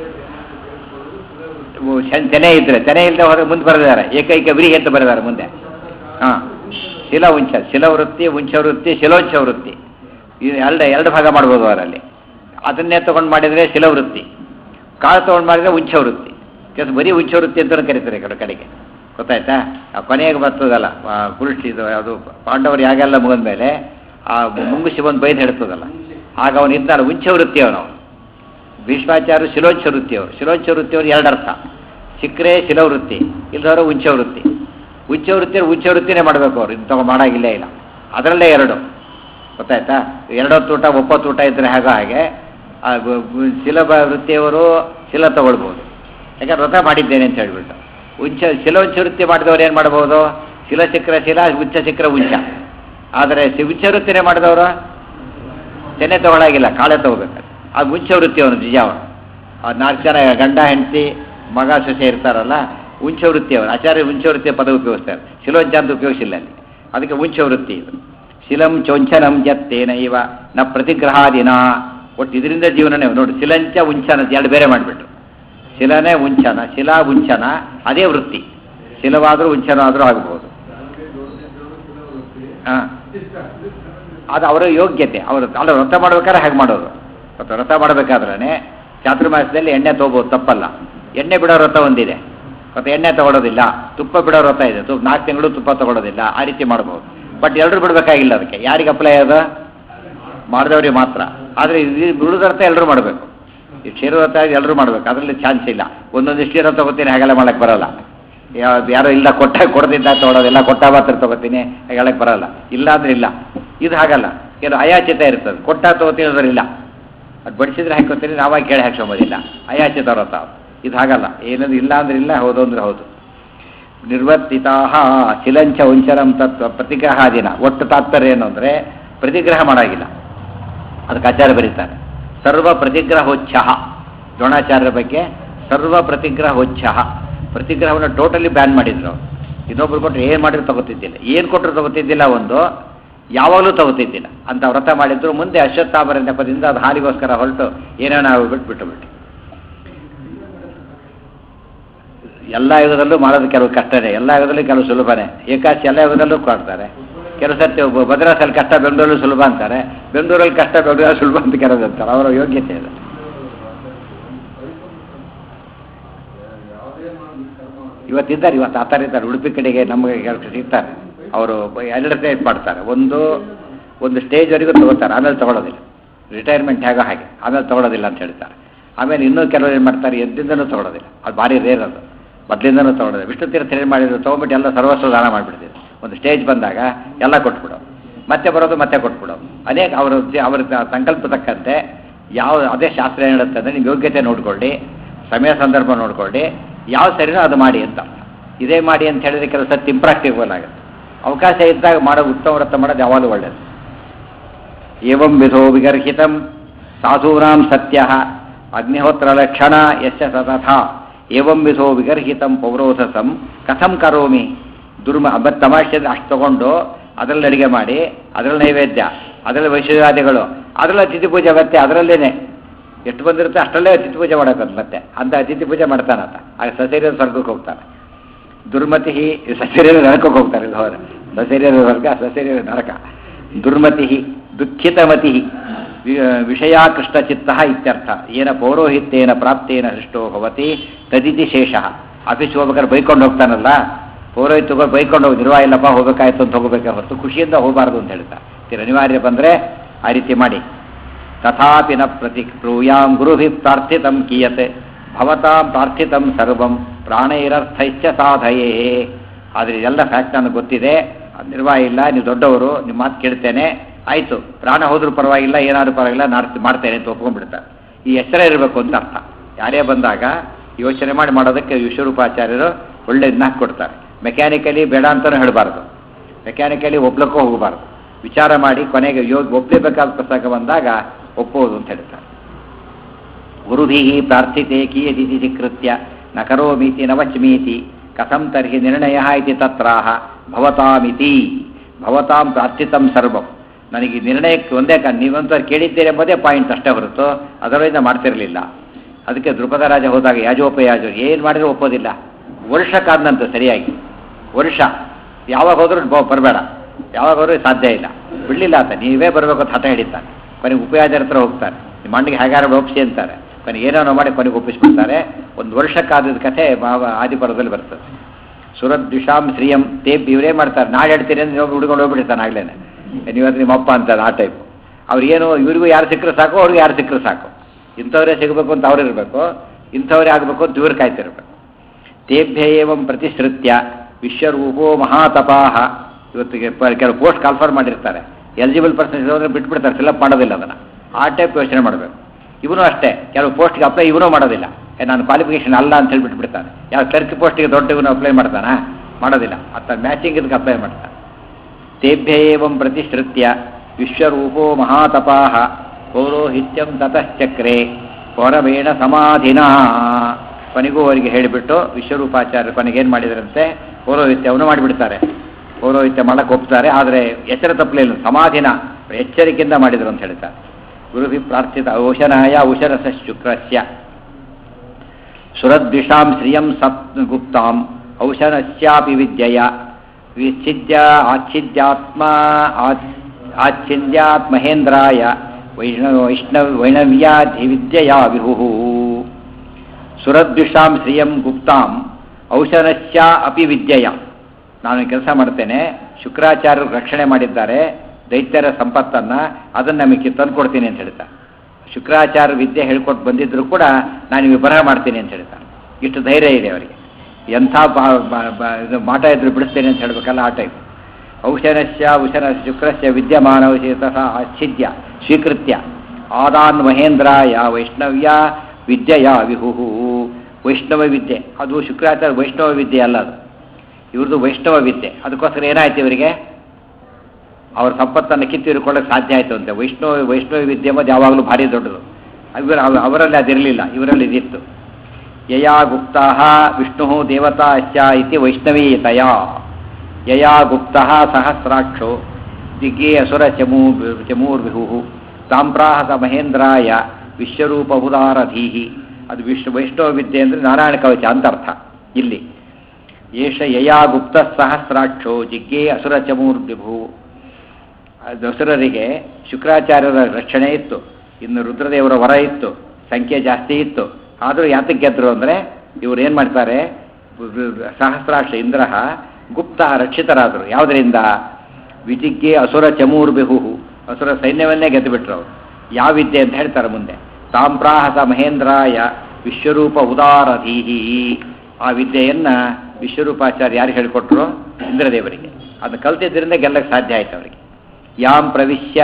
ಉ- ಶನ್- ತೆನೆ ಇದ್ರೆ ತೆನೆ ಇಲ್ಲದೆ ಹೊರಗೆ ಮುಂದೆ ಬರೆದಿದ್ದಾರೆ ಏಕೈಕ ವ್ರೀಹಿ ಅಂತ ಬರೆದಿದ್ದಾರೆ ಮುಂದೆ ಹಾಂ ಶಿಲ ಉಂಚ ಶಿಲ ವೃತ್ತಿ ಉಂಚ ವೃತ್ತಿ ಶಿಲೋಂಚ ವೃತ್ತಿ ಇದು ಎರಡು ಎರಡು ಭಾಗ ಮಾಡ್ಬೋದು ಅವರಲ್ಲಿ ಅದನ್ನೇ ತೊಗೊಂಡು ಮಾಡಿದರೆ ಶಿಲವೃತ್ತಿ ಕಾಳು ತೊಗೊಂಡು ಮಾಡಿದರೆ ಉಂಚ ವೃತ್ತಿ ಕೆಲಸ ಬರೀ ಉಂಚ ವೃತ್ತಿ ಅಂತಲೂ ಕರೀತಾರೆ ಈ ಕಡೆ ಕಡೆಗೆ ಗೊತ್ತಾಯ್ತಾ ಆ ಕೊನೆಗೆ ಬರ್ತದಲ್ಲ ಆ ಕುರುಷಿ ಇದು ಅದು ಪಾಂಡವರು ಯಾಗೆಲ್ಲ ಮುಗಿದ ಮೇಲೆ ಆ ಮುಂಗುಸಿ ಬಂದು ಬೈದು ಹೇಳ್ತದಲ್ಲ ಆಗ ಅವನು ಇದ್ದಾನೆ ಉಂಚ ವೃತ್ತಿ ಅವನು ಭೀಷ್ಮಾಚಾರ್ಯ ಶಿಲೋಂಚ ವೃತ್ತಿಯವರು ಶಿಲೋಂಚ ವೃತ್ತಿಯವರು ಎರಡು ಅರ್ಥ ಸಿಕ್ಕರೆ ಶಿಲವೃತ್ತಿ ಇಲ್ಲದವರು ಉಂಚ ವೃತ್ತಿ ಉಂಚ ವೃತ್ತಿ ಉಂಚ ವೃತ್ತಿನೇ ಮಾಡಬೇಕು ಅವರು ಇಂಥ ಮಾಡಾಗಿಲ್ಲೇ ಇಲ್ಲ ಅದರಲ್ಲೇ ಎರಡು ಗೊತ್ತಾಯ್ತಾ ಎರಡೊತ್ತು ಊಟ ಒಪ್ಪತ್ತು ಊಟ ಇದ್ದರೆ ಹಾಗೆ ಹಾಗೆ ಆ ಗು- ಗು- ಶಿಲ ಬ- ವೃತ್ತಿಯವರು ಶಿಲ ತಗೊಳ್ಬೋದು ಯಾಕಂದ್ರೆ ವ್ರತ ಮಾಡಿದ್ದೇನೆ ಅಂತ ಹೇಳ್ಬಿಟ್ಟು ಉಂಚ ಶಿಲ ಉಂಚ ವೃತ್ತಿ ಮಾಡಿದವರು ಏನು ಮಾಡ್ಬೋದು ಶಿಲ ಸಿಕ್ಕರೆ ಶಿಲ ಉಚ್ಚ ಸಿಕ್ಕರೆ ಉಂಚ ಆದರೆ ಶಿ- ಉಚ್ಚ ವೃತ್ತಿನೇ ಮಾಡಿದವರು ತೆನೆ ತಗೊಳಾಗಿಲ್ಲ ಕಾಳೆ ತಗೋಬೇಕು ಆ ಮುಂಚೆ ವೃತ್ತಿ ಅವನು ನಿಜ ಅವನು ಆ ನಾಲ್ಕು ಜನ ಗಂಡ ಹೆಂಡತಿ ಮಗ ಸೊಸೆ ಇರ್ತಾರಲ್ಲ ಉಂಚ ವೃತ್ತಿಯವರು ಆಚಾರ್ಯ ಉಂಚ ವೃತ್ತಿಯ ಪದ ಉಪಯೋಗಿಸ್ತಾರೆ ಶಿಲೋಂಚ ಅಂತ ಉಪಯೋಗಿಸಿಲ್ಲ ಅಲ್ಲಿ ಅದಕ್ಕೆ ಉಂಚ ವೃತ್ತಿ ಇದು ಶಿಲಂ ಚೊಂಚನಂ ಜತ್ತೇನ ಇವ ನ ಪ್ರತಿಗ್ರಹಾದಿನ ಒಟ್ಟು ಇದರಿಂದ ಜೀವನನೇ ನೋಡಿ ಶಿಲಂಚ ಉಂಚನ ಎರಡು ಬೇರೆ ಮಾಡಿಬಿಟ್ರು ಶಿಲನೇ ಉಂಚನ ಶಿಲಾ ಉಂಚನ ಅದೇ ವೃತ್ತಿ ಶಿಲವಾದರೂ ಉಂಚನಾದರೂ ಆಗಬಹುದು ಹಾಂ ಅದು ಅವರ ಯೋಗ್ಯತೆ ಅವರು ಅಲ್ಲ ವ್ರತ ಮಾಡ್ಬೇಕಾದ್ರೆ ಹಾಗೆ ಮಾಡೋದು ಮತ್ತು ವ್ರತ ಮಾಡಬೇಕಾದ್ರೆ ಚಾತುರ್ಮಾಸದಲ್ಲಿ ಎಣ್ಣೆ ತೊಗೋಬೋದು ತಪ್ಪಲ್ಲ ಎಣ್ಣೆ ಬಿಡೋ ವ್ರತ ಒಂದಿದೆ ಮತ್ತು ಎಣ್ಣೆ ತಗೊಳ್ಳೋದಿಲ್ಲ ತುಪ್ಪ ಬಿಡೋ ವ್ರತ ಇದೆ ತುಪ್ಪ ನಾಲ್ಕು ತಿಂಗಳು ತುಪ್ಪ ತಗೊಳ್ಳೋದಿಲ್ಲ ಆ ರೀತಿ ಮಾಡ್ಬೋದು ಬಟ್ ಎಲ್ಲರೂ ಬಿಡಬೇಕಾಗಿಲ್ಲ ಅದಕ್ಕೆ ಯಾರಿಗೆ ಅಪ್ಲೈ ಅದು ಮಾಡಿದವ್ರಿಗೆ ಮಾತ್ರ ಆದರೆ ಬಿಡುದರ್ಥ ಎಲ್ಲರೂ ಮಾಡಬೇಕು ಈ ಕ್ಷೀರವ್ರತ ಎಲ್ಲರೂ ಮಾಡಬೇಕು ಅದರಲ್ಲಿ ಚಾನ್ಸ್ ಇಲ್ಲ ಒಂದೊಂದು ಕ್ಷೀರ ತಗೋತೀನಿ ಹಾಗೆಲ್ಲ ಮಾಡಕ್ಕೆ ಬರಲ್ಲ ಯಾ- ಯಾರೋ ಇಲ್ಲ ಕೊಟ್ಟ ಕೊಡದಿದ್ದ ತೊಗೊಳೋದಿಲ್ಲ ಕೊಟ್ಟ ಮಾತ್ರ ತಗೋತೀನಿ ಹೇಳಕ್ಕೆ ಬರಲ್ಲ ಇಲ್ಲ ಅಂದ್ರೆ ಇಲ್ಲ ಇದು ಹಾಗಲ್ಲ ಏನು ಅಯಾಚಿತ ಇರ್ತದೆ ಕೊಟ್ಟ ತಗೋತೀನಿ ಅಂದ್ರೆ ಇಲ್ಲ ಅದು ಬಡಿಸಿದ್ರೆ ಹಾಕೋತೀನಿ ನಾವಾಗಿ ಕೇಳಿ ಹಾಕ್ಸೋಬೋದಿಲ್ಲ ಅಯಾಚಿತ ವ್ರತ ಇದು ಹಾಗಲ್ಲ ಏನದು ಇಲ್ಲ ಅಂದ್ರೆ ಇಲ್ಲ ಹೌದು ಅಂದ್ರೆ ಹೌದು ನಿರ್ವರ್ತಿತಾ ಶಿಲಂಚ ಉಂಚರಂ ತತ್ವ ಪ್ರತಿಗ್ರಹಾದಿನ ಒಟ್ಟು ತಾತ್ಪರ್ಯ ಏನು ಅಂದರೆ ಪ್ರತಿಗ್ರಹ ಮಾಡಾಗಿಲ್ಲ ಅದಕ್ಕೆ ಆಚಾರ್ಯ ಬರೀತಾರೆ ಸರ್ವ ಪ್ರತಿಗ್ರಹೋಚ್ಛ ದ್ರೋಣಾಚಾರ್ಯರ ಬಗ್ಗೆ ಸರ್ವ ಪ್ರತಿಗ್ರಹೋಚ್ಛ ಪ್ರತಿಗ್ರಹವನ್ನು ಟೋಟಲಿ ಬ್ಯಾನ್ ಮಾಡಿದ್ರು ಅವ್ರು. ಇನ್ನೊಬ್ರು ಕೊಟ್ಟರೆ ಏನು ಮಾಡಿದ್ರು ತಗೋತಿದ್ದಿಲ್ಲ ಏನು ಕೊಟ್ಟರು ತಗೋತಿದ್ದಿಲ್ಲ ಒಂದು ಯಾವಾಗಲೂ ತಗೋತಿದ್ದಿಲ್ಲ ಅಂತ ವ್ರತ ಮಾಡಿದ್ರು ಮುಂದೆ ಅಶ್ವತ್ಥಾಮರ ನೆಪದಿಂದ ಅದು ಹಾಲಿಗೋಸ್ಕರ ಹೊರಟು ಏನೇನೋ ಬಿಟ್ಟು ಬಿಟ್ಟು ಬಿಟ್ಟು ಎಲ್ಲ ಯುಗದಲ್ಲೂ ಮಾಡೋದು ಕೆಲವು ಕಷ್ಟನೇ ಎಲ್ಲ ಯುಗದಲ್ಲೂ ಕೆಲವು ಸುಲಭನೇ ಏಕಾಶಿ ಎಲ್ಲ ಯುಗದಲ್ಲೂ ಕೊಡ್ತಾರೆ ಕೆಲವು ಸರ್ತಿ ಒಬ್ಬ ಮದ್ರಾಸಲ್ಲಿ ಕಷ್ಟ ಬೆಂಗಳೂರಲ್ಲಿ ಸುಲಭ ಅಂತಾರೆ ಬೆಂಗಳೂರಲ್ಲಿ ಕಷ್ಟ ಬೆಂಗಳೂರಲ್ಲಿ ಸುಲಭ ಅಂತ ಕೆಲವು ಅಂತಾರೆ ಅವರ ಯೋಗ್ಯತೆ ಇದೆ ಇವತ್ತಿದ್ದಾರೆ ಇವತ್ತು ಆ ಥರ ಇದ್ದಾರೆ ಉಡುಪಿ ಕಡೆಗೆ ನಮಗೆ ಕೆಲವು ಸಿಗ್ತಾರೆ ಅವರು ಎರಡು ಸ್ಟೇಜ್ ಮಾಡ್ತಾರೆ ಒಂದು ಒಂದು ಸ್ಟೇಜ್ವರೆಗೂ ತಗೋತಾರೆ ಆಮೇಲೆ ತಗೊಳ್ಳೋದಿಲ್ಲ ರಿಟೈರ್ಮೆಂಟ್ ಹೇಗೋ ಹಾಗೆ ಆಮೇಲೆ ತಗೊಳ್ಳೋದಿಲ್ಲ ಅಂತ ಹೇಳ್ತಾರೆ ಆಮೇಲೆ ಇನ್ನೂ ಕೆಲವರು ಏನು ಮಾಡ್ತಾರೆ ಎದ್ದಿಂದನೂ ತಗೊಳ್ಳೋದಿಲ್ಲ ಅದು ಭಾರಿ ರೇರ್ ಅದು ಮೊದಲಿಂದನೂ ತಗೊಳ್ಳೋದು ವಿಷ್ಣು ತೀರ್ಥ ಏನು ಮಾಡಿದ್ರು ತೊಗೊಂಬಿಟ್ಟು ಎಲ್ಲ ಸರ್ವಸ್ವ ದಾನ ಮಾಡಿಬಿಡ್ತಿದ್ರು ಒಂದು ಸ್ಟೇಜ್ ಬಂದಾಗ ಎಲ್ಲ ಕೊಟ್ಬಿಡೋದು ಮತ್ತೆ ಬರೋದು ಮತ್ತೆ ಕೊಟ್ಬಿಡೋದು ಅನೇಕ ಅವರ ಅವರ ಸಂಕಲ್ಪ ತಕ್ಕಂತೆ ಯಾವ ಅದೇ ಶಾಸ್ತ್ರ ಏನು ಹೇಳುತ್ತೆ ಅಂದರೆ ನಿಮ್ಮ ಯೋಗ್ಯತೆ ನೋಡ್ಕೊಳ್ಳಿ ಸಮಯ ಸಂದರ್ಭ ನೋಡ್ಕೊಳ್ಳಿ ಯಾವ ಸರಿನೋ ಅದು ಮಾಡಿ ಅಂತ ಇದೇ ಮಾಡಿ ಅಂತ ಹೇಳಿದ್ರೆ ಕೆಲವು ಸತಿ ಇಂಪ್ರಾಕ್ಟಿಕಲ್ ಆಗುತ್ತೆ ಅವಕಾಶ ಇದ್ದಾಗ ಮಾಡೋ ಉತ್ತಮ ವ್ರತ ಮಾಡೋದು ಯಾವಾಗಲೂ ಒಳ್ಳೆಯದು ಏವಂ ವಿಧೋ ವಿಗರ್ಹಿತಂ ಸಾಧೂನಾಂ ಸತ್ಯ ಅಗ್ನಿಹೋತ್ರ ಲಕ್ಷಣ ಯಶ ಸತಥ ಏವಂ ವಿಧೋ ವಿಗರ್ಹಿತಂ ಪೌರೋಧಸಂ ಕಥಂ ಕರೋಮಿ ದುರ್ಮ ಬಟ್ ತಮಾಷೆ ಅಂದ್ರೆ ಅಷ್ಟು ತಗೊಂಡು ಅದರಲ್ಲಿ ಅಡಿಗೆ ಮಾಡಿ ಅದರಲ್ಲಿ ನೈವೇದ್ಯ ಅದರಲ್ಲಿ ವೈಶ್ವಾದಿಗಳು ಅದರಲ್ಲಿ ಅತಿಥಿ ಪೂಜೆ ಮತ್ತೆ ಅದರಲ್ಲೇನೆ ಎಷ್ಟು ಬಂದಿರುತ್ತೆ ಅಷ್ಟರಲ್ಲೇ ಅತಿಥಿ ಪೂಜೆ ಮಾಡೋಕ್ಕಂತ ಮತ್ತೆ ಅಂತ ಅತಿಥಿ ಪೂಜೆ ಮಾಡ್ತಾನಂತ ಆಗ ಸಸೇರಿಯ ಸ್ವರ್ಗಕ್ಕೆ ಹೋಗ್ತಾನೆ ದುರ್ಮತಿ ಸಸೇರಿಯ ನರಕಕ್ಕೆ ಹೋಗ್ತಾರೆ ಇಲ್ಲಿ ಹೋದ್ರೆ ಸಸೇರಿಯ ಸ್ವರ್ಗ ಸಸೇರಿಯ ನರಕ ದುರ್ಮತಿ ದುಃಖಿತಮತಿ ವಿಷಯಾಕೃಷ್ಟಚಿತ್ತ ಇತ್ಯರ್ಥ ಏನ ಪೌರೋಹಿತ್ಯೇನ ಪ್ರಾಪ್ತೇನ ಹೃಷ್ಟೋ ಭವತಿ ತದಿತಿ ಶೇಷ ಆಫೀಸ್ ಹೋಗ್ಬೇಕಾದ್ರೆ ಬೈಕೊಂಡು ಹೋಗ್ತಾನಲ್ಲ ಪೌರೋಹಿತ್ಯಗಳು ಬೈಕೊಂಡು ಹೋಗಿ ನಿರ್ವಾಹ ಇಲ್ಲಪ್ಪ ಹೋಗ್ಬೇಕಾಯ್ತು ಅಂತ ಹೋಗಬೇಕೆ ಹೊರತು ಖುಷಿಯಿಂದ ಹೋಗಬಾರ್ದು ಅಂತ ಹೇಳ್ತಾರೆ ಇದು ಅನಿವಾರ್ಯ ಬಂದರೆ ಆ ರೀತಿ ಮಾಡಿ ತಥಾಪಿ ನ ಪ್ರತಿ ಬ್ರೂಯಾಂ ಗುರುಭಿ ಪ್ರಾರ್ಥಿತಂ ಕೀಯತೆ ಭವತಾಂ ಪ್ರಾರ್ಥಿತಂ ಸರ್ವಂ ಪ್ರಾಣೈರರ್ಥೈಶ್ಚ ಸಾಧಯೇ ಆದರೆ ಇದೆಲ್ಲ ಫ್ಯಾಕ್ಟ್ ನನಗೆ ಗೊತ್ತಿದೆ ಅದ್ ನಿರ್ವಾಹ ಇಲ್ಲ ನೀವು ದೊಡ್ಡವರು ನಿಮ್ಮ ಮಾತು ಕೇಳ್ತೇನೆ ಆಯಿತು ಪ್ರಾಣ ಹೋದ್ರೂ ಪರವಾಗಿಲ್ಲ ಏನಾದರೂ ಪರವಾಗಿಲ್ಲ ನಾಡ್ತಿ ಮಾಡ್ತೇನೆ ಅಂತ ಒಪ್ಕೊಂಡ್ಬಿಡ್ತಾರೆ ಈ ಎಚ್ಚರ ಇರಬೇಕು ಅಂತ ಅರ್ಥ ಯಾರೇ ಬಂದಾಗ ಯೋಚನೆ ಮಾಡಿ ಮಾಡೋದಕ್ಕೆ ವಿಶ್ವರೂಪಾಚಾರ್ಯರು ಒಳ್ಳೆ ಇದನ್ನ ಕೊಡ್ತಾರೆ ಮೆಕ್ಯಾನಿಕಲಿ ಬೇಡ ಅಂತಲೂ ಹೇಳಬಾರ್ದು ಮೆಕ್ಯಾನಿಕಲಿ ಒಪ್ಲಕ್ಕೂ ಹೋಗಬಾರ್ದು ವಿಚಾರ ಮಾಡಿ ಕೊನೆಗೆ ಯೋಗ ಒಪ್ಪಲೇಬೇಕಾದ ಪುಸ್ತಕ ಬಂದಾಗ ಒಪ್ಪೋದು ಅಂತ ಹೇಳ್ತಾರೆ ಗುರುಭಿ ಪ್ರಾರ್ಥಿತೆ ಕಿಯದಿತಿ ಸ್ವೀಕೃತ್ಯ ನ ಕರೋಮೀತಿ ನ ವಚ್ಮೀತಿ ಕಥಂ ತರ್ಹಿ ನಿರ್ಣಯ ಇತಿ ತತ್ರಾಹ ಭವತಾಮಿತಿ ಭವತಾಂ ಪ್ರಾರ್ಥಿತಂ ಸರ್ವಂ ನನಗೆ ಈ ನಿರ್ಣಯಕ್ಕೆ ಒಂದೇ ಕಾರಣ ನೀವಂತ ಕೇಳಿದ್ದೀರಿ ಎಂಬುದೇ ಪಾಯಿಂಟ್ ಅಷ್ಟೇ ಹೊರತು ಅದರಿಂದ ಮಾಡ್ತಿರಲಿಲ್ಲ ಅದಕ್ಕೆ ದೃಪದ ರಾಜ ಹೋದಾಗ ಯಾಜೋಪಯಾಜ ಏನು ಮಾಡಿದ್ರು ಒಪ್ಪೋದಿಲ್ಲ ವರ್ಷ ಕಾದ್ನಂತೆ ಸರಿಯಾಗಿ ವರ್ಷ ಯಾವಾಗ ಹೋದ್ರೂ ಬ- ಬರಬೇಡ ಯಾವಾಗ ಹೋದ್ರೂ ಸಾಧ್ಯ ಇಲ್ಲ ಬಿಡಲಿಲ್ಲ ಆತ ನೀವೇ ಬರಬೇಕು ಅಂತ ಹಠ ಹಿಡಿತಾನೆ ಕೊನೆಗೆ ಉಪಯಾಜರ ಹತ್ರ ಹೋಗ್ತಾರೆ ನಿಮ್ಮ ಮಣ್ಣಿಗೆ ಹೇಗಾರ ಒಪ್ಪಿಸಿ ಅಂತಾರೆ ಕೊನೆಗೆ ಏನೇನೋ ಮಾಡಿ ಕೊನೆಗೆ ಒಪ್ಪಿಸ್ಬಿಡ್ತಾರೆ ಒಂದು ವರ್ಷಕ್ಕಾದ ಕಥೆ ಭಾವ ಆದಿಪರದಲ್ಲಿ ಬರ್ತದೆ ಸುರದ್ವಿಷಾಂ ಶ್ರೀಯಂ ತೇಪ್ ಇವರೇ ಮಾಡ್ತಾರೆ ನಾಳೆ ಹೇಳ್ತೀರಿ ಅಂದ್ರೆ ಇನ್ನೊಬ್ರು ಹುಡ್ಕೊಂಡು ಹೋಗ್ಬಿಡ್ತಾನೆ ಆಗ್ಲೇನೆ ನೀವತ್ತು ನಿಮ್ಮ ಅಪ್ಪ ಅಂತಾರೆ ಆ ಟೈಪ್ ಅವ್ರಿಗೇನು ಇವ್ರಿಗೂ ಯಾರು ಸಿಕ್ಕರು ಸಾಕು ಅವ್ರಿಗೂ ಯಾರು ಸಿಕ್ಕರು ಸಾಕು ಇಂಥವರೇ ಸಿಗಬೇಕು ಅಂತ ಅವ್ರು ಇರಬೇಕು ಇಂಥವರೇ ಆಗಬೇಕು ಅಂತ ಇವ್ರು ಕಾಯ್ತಿರ್ಬೇಕು ತೇಭ್ಯ ಏವಂ ಪ್ರತಿಶ್ರುತ್ಯ ವಿಶ್ವರೂಪೋ ಮಹಾತಪಾಹ ಇವತ್ತಿಗೆ ಪ- ಕೆಲವು ಪೋಸ್ಟ್ ಕಾಲ್ಫರ್ ಮಾಡಿರ್ತಾರೆ ಎಲಿಜಿಬಲ್ ಪರ್ಸನ್ ಇರೋದ್ರೆ ಬಿಟ್ಬಿಡ್ತಾರೆ ಫಿಲಪ್ ಮಾಡೋದಿಲ್ಲ ಅದನ್ನು ಆ ಟೈಪ್ ಯೋಚನೆ ಮಾಡಬೇಕು ಇವನು ಅಷ್ಟೇ ಕೆಲವು ಪೋಸ್ಟ್ಗೆ ಅಪ್ಲೈ ಇವನು ಮಾಡೋದಿಲ್ಲ ಏ, ನಾನು ಕ್ವಾಲಿಫಿಕೇಶನ್ ಅಲ್ಲ ಅಂತ ಹೇಳಿ ಬಿಟ್ಬಿಡ್ತಾನೆ ಯಾವ ಕ್ಲರ್ಕ್ ಪೋಸ್ಟಿಗೆ ದೊಡ್ಡ ಇವನು ಅಪ್ಲೈ ಮಾಡ್ತಾನಾ ಮಾಡೋದಿಲ್ಲ ಅತ್ತ ಮ್ಯಾಚಿಂಗ್ ಇದಕ್ಕೆ ಅಪ್ಲೈ ಮಾಡ್ತಾನೆ ತೇಭ್ಯ ಏವಂ ಪ್ರತಿಶ್ರುತ್ಯ ವಿಶ್ವರೂಪೋ ಮಹಾತಪಾಹ ಪೌರೋಹಿತ್ಯಂ ತತಶ್ಚಕ್ರೆ ಪೌರವೇಣ ಸಮಾಧಿನಾ ಕೊನೆಗೂ ಅವರಿಗೆ ಹೇಳಿಬಿಟ್ಟು ವಿಶ್ವರೂಪಾಚಾರ್ಯ ಕೊನೆಗೆ ಏನು ಮಾಡಿದರಂತೆ ಪೌರೋಹಿತ್ಯವನ್ನು ಮಾಡಿಬಿಡ್ತಾರೆ ಪೌರೋಹಿತ್ಯ ಮಾಡಕ್ಕೆ ಒಪ್ತಾರೆ ಆದರೆ ಎಚ್ಚರ ತಪ್ಪಲಿಲ್ಲ ಸಮಾಧಿನ ಎಚ್ಚರಿಕೆಯಿಂದ ಮಾಡಿದರು ಅಂತ ಹೇಳ್ತಾರೆ ಗುರುಭಿ ಪ್ರಾರ್ಥಿತ ಔಷನಾಯ ಔಷರಸ ಶುಕ್ರಸ್ಯ ಸುರದ್ವಿಷಾಂ ಶ್ರಿಯಂ ಸತ್ ಗುಪ್ತಾಂ ಔಷನಸ್ಯಾಪಿ ವಿದ್ಯೆಯ ವಿಚ್ಛಿದ್ಯ ಆಚ್ಛಿದ್ಯಾತ್ಮ ಆಚ್ಛಿದ್ಯಾತ್ ಮಹೇಂದ್ರಾಯ ವೈಷ್ಣವ ವೈಷ್ಣವ ವೈಣವ್ಯಾಧಿವಿದ್ಯೆಯ ವಿಹು ಸುರದ್ವಿಷಾಂ ಶ್ರಿಯಂ ಗುಪ್ತಾಂ ಔಷನಸ್ಯ ಅಪಿ ವಿದ್ಯೆಯ ನಾನು ಕೆಲಸ ಮಾಡ್ತೇನೆ ಶುಕ್ರಾಚಾರ್ಯರು ರಕ್ಷಣೆ ಮಾಡಿದ್ದಾರೆ ದೈತ್ಯರ ಸಂಪತ್ತನ್ನು ಅದನ್ನು ನಮಗೆ ತಂದುಕೊಡ್ತೀನಿ ಅಂತ ಹೇಳ್ತಾರೆ ಶುಕ್ರಾಚಾರ್ಯ ವಿದ್ಯೆ ಹೇಳ್ಕೊಟ್ಟು ಬಂದಿದ್ರು ಕೂಡ ನಾನು ನಿಮಗೆ ಬರಹ ಮಾಡ್ತೀನಿ ಅಂತ ಹೇಳ್ತಾರೆ ಇಷ್ಟು ಧೈರ್ಯ ಇದೆ ಅವರಿಗೆ ಎಂಥ ಬಾ- ಬಾ- ಬಾ- ಇದು ಮಾಟ ಇದ್ರು ಬಿಡಿಸ್ತೇನೆ ಅಂತ ಹೇಳಬೇಕಲ್ಲ ಆ ಟೈಪ್ ಔಷಧಸ್ಯ ಉಷನ ಶುಕ್ರಸ್ಯ ವಿದ್ಯಮಾನ ತಥಾ ಆಚ್ಛಿದ್ಯ ಸ್ವೀಕೃತ್ಯ ಆದಾನ್ ಮಹೇಂದ್ರಾಯ ವೈಷ್ಣವ್ಯ ವಿದ್ಯೆಯ ವಿಹುಹು ವೈಷ್ಣವ ವಿದ್ಯೆ ಅದು ಶುಕ್ರಾಚಾರ್ಯ ವೈಷ್ಣವ ವಿದ್ಯೆ ಅಲ್ಲ ಅದು ಇವ್ರದ್ದು ವೈಷ್ಣವ ವಿದ್ಯೆ ಅದಕ್ಕೋಸ್ಕರ ಏನಾಯ್ತು ಇವರಿಗೆ ಅವ್ರ ಸಂಪತ್ತನ್ನು ಕಿತ್ತಿರಿಕೊಳ್ಳೋಕೆ ಸಾಧ್ಯ ಆಯಿತು ಅಂತೆ ವೈಷ್ಣವ ವೈಷ್ಣವ ವಿದ್ಯೆ ಮತ್ತು ಯಾವಾಗಲೂ ಭಾರಿ ದೊಡ್ಡದು ಇವರ ಅವ- ಅವರಲ್ಲಿ ಅದಿರಲಿಲ್ಲ ಇವರಲ್ಲಿ ಇದಿತ್ತು ಯಯಾ ಗುಪ್ತಾ ವಿಷ್ಣು ದೇವತಾ ಅಶ್ಚ ಇತಿ ವೈಷ್ಣವೀಯತೆಯ ಯಯಾ ಗುಪ್ತ ಸಹಸ್ರಾಕ್ಷೋ ದಿಗ್ಗೆ ಅಸುರ ಚಮೂ ಚಮೂರ್ವಿಹು ಸಾಂಪ್ರಾಹಕ ಮಹೇಂದ್ರಾಯ ವಿಶ್ವರೂಪ ಉದಾರಧೀಹಿ ಅದು ವಿಶ್ವ ವೈಷ್ಣವ ವಿದ್ಯೆ ಅಂದರೆ ನಾರಾಯಣ ಕವಚ ಅಂತ ಅರ್ಥ ಇಲ್ಲಿ ಏಷ ಯಯಾ ಗುಪ್ತ ಸಹಸ್ರಾಕ್ಷೋ ಜಿಗ್ಗೆ ಅಸುರ ಚಮೂರ್ವಿಭು ದಸರರಿಗೆ ಶುಕ್ರಾಚಾರ್ಯರ ರಕ್ಷಣೆ ಇತ್ತು ಇನ್ನು ರುದ್ರದೇವರ ವರ ಇತ್ತು ಸಂಖ್ಯೆ ಜಾಸ್ತಿ ಇತ್ತು ಆದರೂ ಯಾತಕ್ಕೆ ಗೆದ್ರು ಅಂದರೆ ಇವ್ರು ಏನು ಮಾಡ್ತಾರೆ ಸಹಸ್ರಾಕ್ಷ ಇಂದ್ರ ಗುಪ್ತ ರಕ್ಷಿತರಾದರು ಯಾವುದರಿಂದ ವಿಜಿಗ್ಗೆ ಅಸುರ ಚಮೂರ್ಬಿಹು ಅಸುರ ಸೈನ್ಯವನ್ನೇ ಗೆದ್ದು ಬಿಟ್ರು ಅವರು ಯಾವ ವಿದ್ಯೆ ಅಂತ ಹೇಳ್ತಾರೆ ಮುಂದೆ ತಾಂಪ್ರಾಹಸ ಮಹೇಂದ್ರಾಯ ವಿಶ್ವರೂಪ ಉದಾರಧೀಹಿ ಆ ವಿದ್ಯೆಯನ್ನು ವಿಶ್ವರೂಪಾಚಾರ್ಯ ಯಾರು ಹೇಳಿಕೊಟ್ರು ಇಂದ್ರದೇವರಿಗೆ ಅದನ್ನು ಕಲ್ತಿದ್ದರಿಂದ ಗೆಲ್ಲಕ್ಕೆ ಸಾಧ್ಯ ಆಯ್ತು ಅವರಿಗೆ ಯಾಂ ಪ್ರವಿಶ್ಯ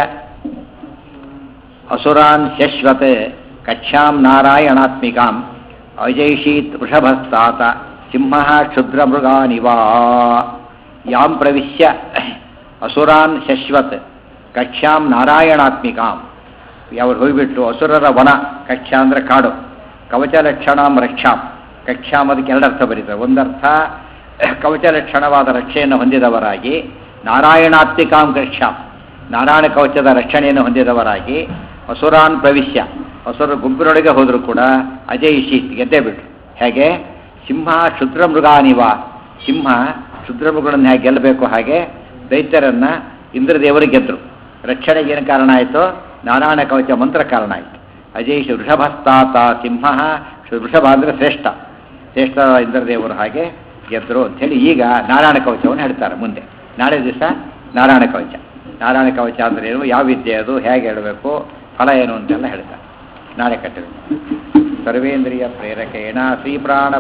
ಅಸುರಾನ್ ಶಶ್ವತ್ ಕಕ್ಷಾಂ ನಾರಾಯಣಾತ್ಮಿಕಾಂ ಅಜೈಷೀತ್ ವೃಷಭಸ್ತಾತ ಸಿಂಹ ಕ್ಷುದ್ರಮೃಗಾನಿವಾ ಯಾಂ ಪ್ರವಿಶ್ಯ ಅಸುರಾನ್ ಶಶ್ವತ್ ಕಕ್ಷಾಂ ನಾರಾಯಣಾತ್ಮಿಕಾಂ ಅವ್ರು ಹೋಗಿಬಿಟ್ಟು ಅಸುರರ ವನ ಕಕ್ಷ ಅಂದರೆ ಕಾಡು ಕವಚಲಕ್ಷಣಾಂ ರಕ್ಷಾಂ ಕಕ್ಷಾಂ ಅದಕ್ಕೆ ಎರಡರ್ಥ ಬರೀತಾರೆ ಒಂದರ್ಥ ಕವಚಲಕ್ಷಣವಾದ ರಕ್ಷೆಯನ್ನು ಹೊಂದಿದವರಾಗಿ ನಾರಾಯಣಾತ್ಮಿಕಾಂ ಕಕ್ಷಾಂ ನಾರಾಯಣ ಕವಚದ ರಕ್ಷಣೆಯನ್ನು ಹೊಂದಿದವರಾಗಿ ಅಸುರಾನ್ ಪ್ರವಿಶ್ಯ ಅಸುರ ಗುಂಪಿನೊಳಗೆ ಹೋದರೂ ಕೂಡ ಅಜಯಿಷಿ ಗೆದ್ದೇ ಬಿಟ್ರು ಹೇಗೆ ಸಿಂಹ ಕ್ಷುದ್ರ ಮೃಗಾನಿವ ಸಿಂಹ ಕ್ಷುದ್ರ ಮೃಗಗಳನ್ನು ಹೇಗೆ ಗೆಲ್ಲಬೇಕು ಹಾಗೆ ದೈತ್ಯರನ್ನ ಇಂದ್ರದೇವರು ಗೆದ್ದರು ರಕ್ಷಣೆಗೆ ಏನು ಕಾರಣ ಆಯಿತು ನಾರಾಯಣ ಕವಚ ಮಂತ್ರ ಕಾರಣ ಆಯಿತು ಅಜಯಿಷಿ ವೃಷಭಸ್ತಾತ ಸಿಂಹ ವೃಷಭ ಅಂದರೆ ಶ್ರೇಷ್ಠ ಶ್ರೇಷ್ಠ ಇಂದ್ರದೇವರು ಹಾಗೆ ಗೆದ್ದರು ಅಂಥೇಳಿ ಈಗ ನಾರಾಯಣ ಕವಚವನ್ನು ಹೇಳ್ತಾರೆ ಮುಂದೆ ನಾಳೆ ದಿವಸ ನಾರಾಯಣ ಕವಚ ನಾರಾಯಣ ಕವಚ ಅಂದ್ರೆ ಏನು ಯಾವ ವಿದ್ಯೆ ಅದು ಹೇಗೆ ಹೇಳಬೇಕು ಫಲ ಏನು ಅಂತೆಲ್ಲ ಹೇಳ್ತಾರೆ ನಾಳೆ ಕಟ್ಟಬೇಕು ಸರ್ವೇಂದ್ರಿಯ ಪ್ರೇರಕೇಣ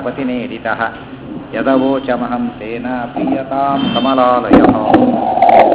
ಶ್ರೀಪ್ರಾಣಪತಿನೇರಿತ ಯದವೋಚಮಹಂ ತೇನ ಪ್ರಿಯತಾಂ ಕಮಲಾಲಯ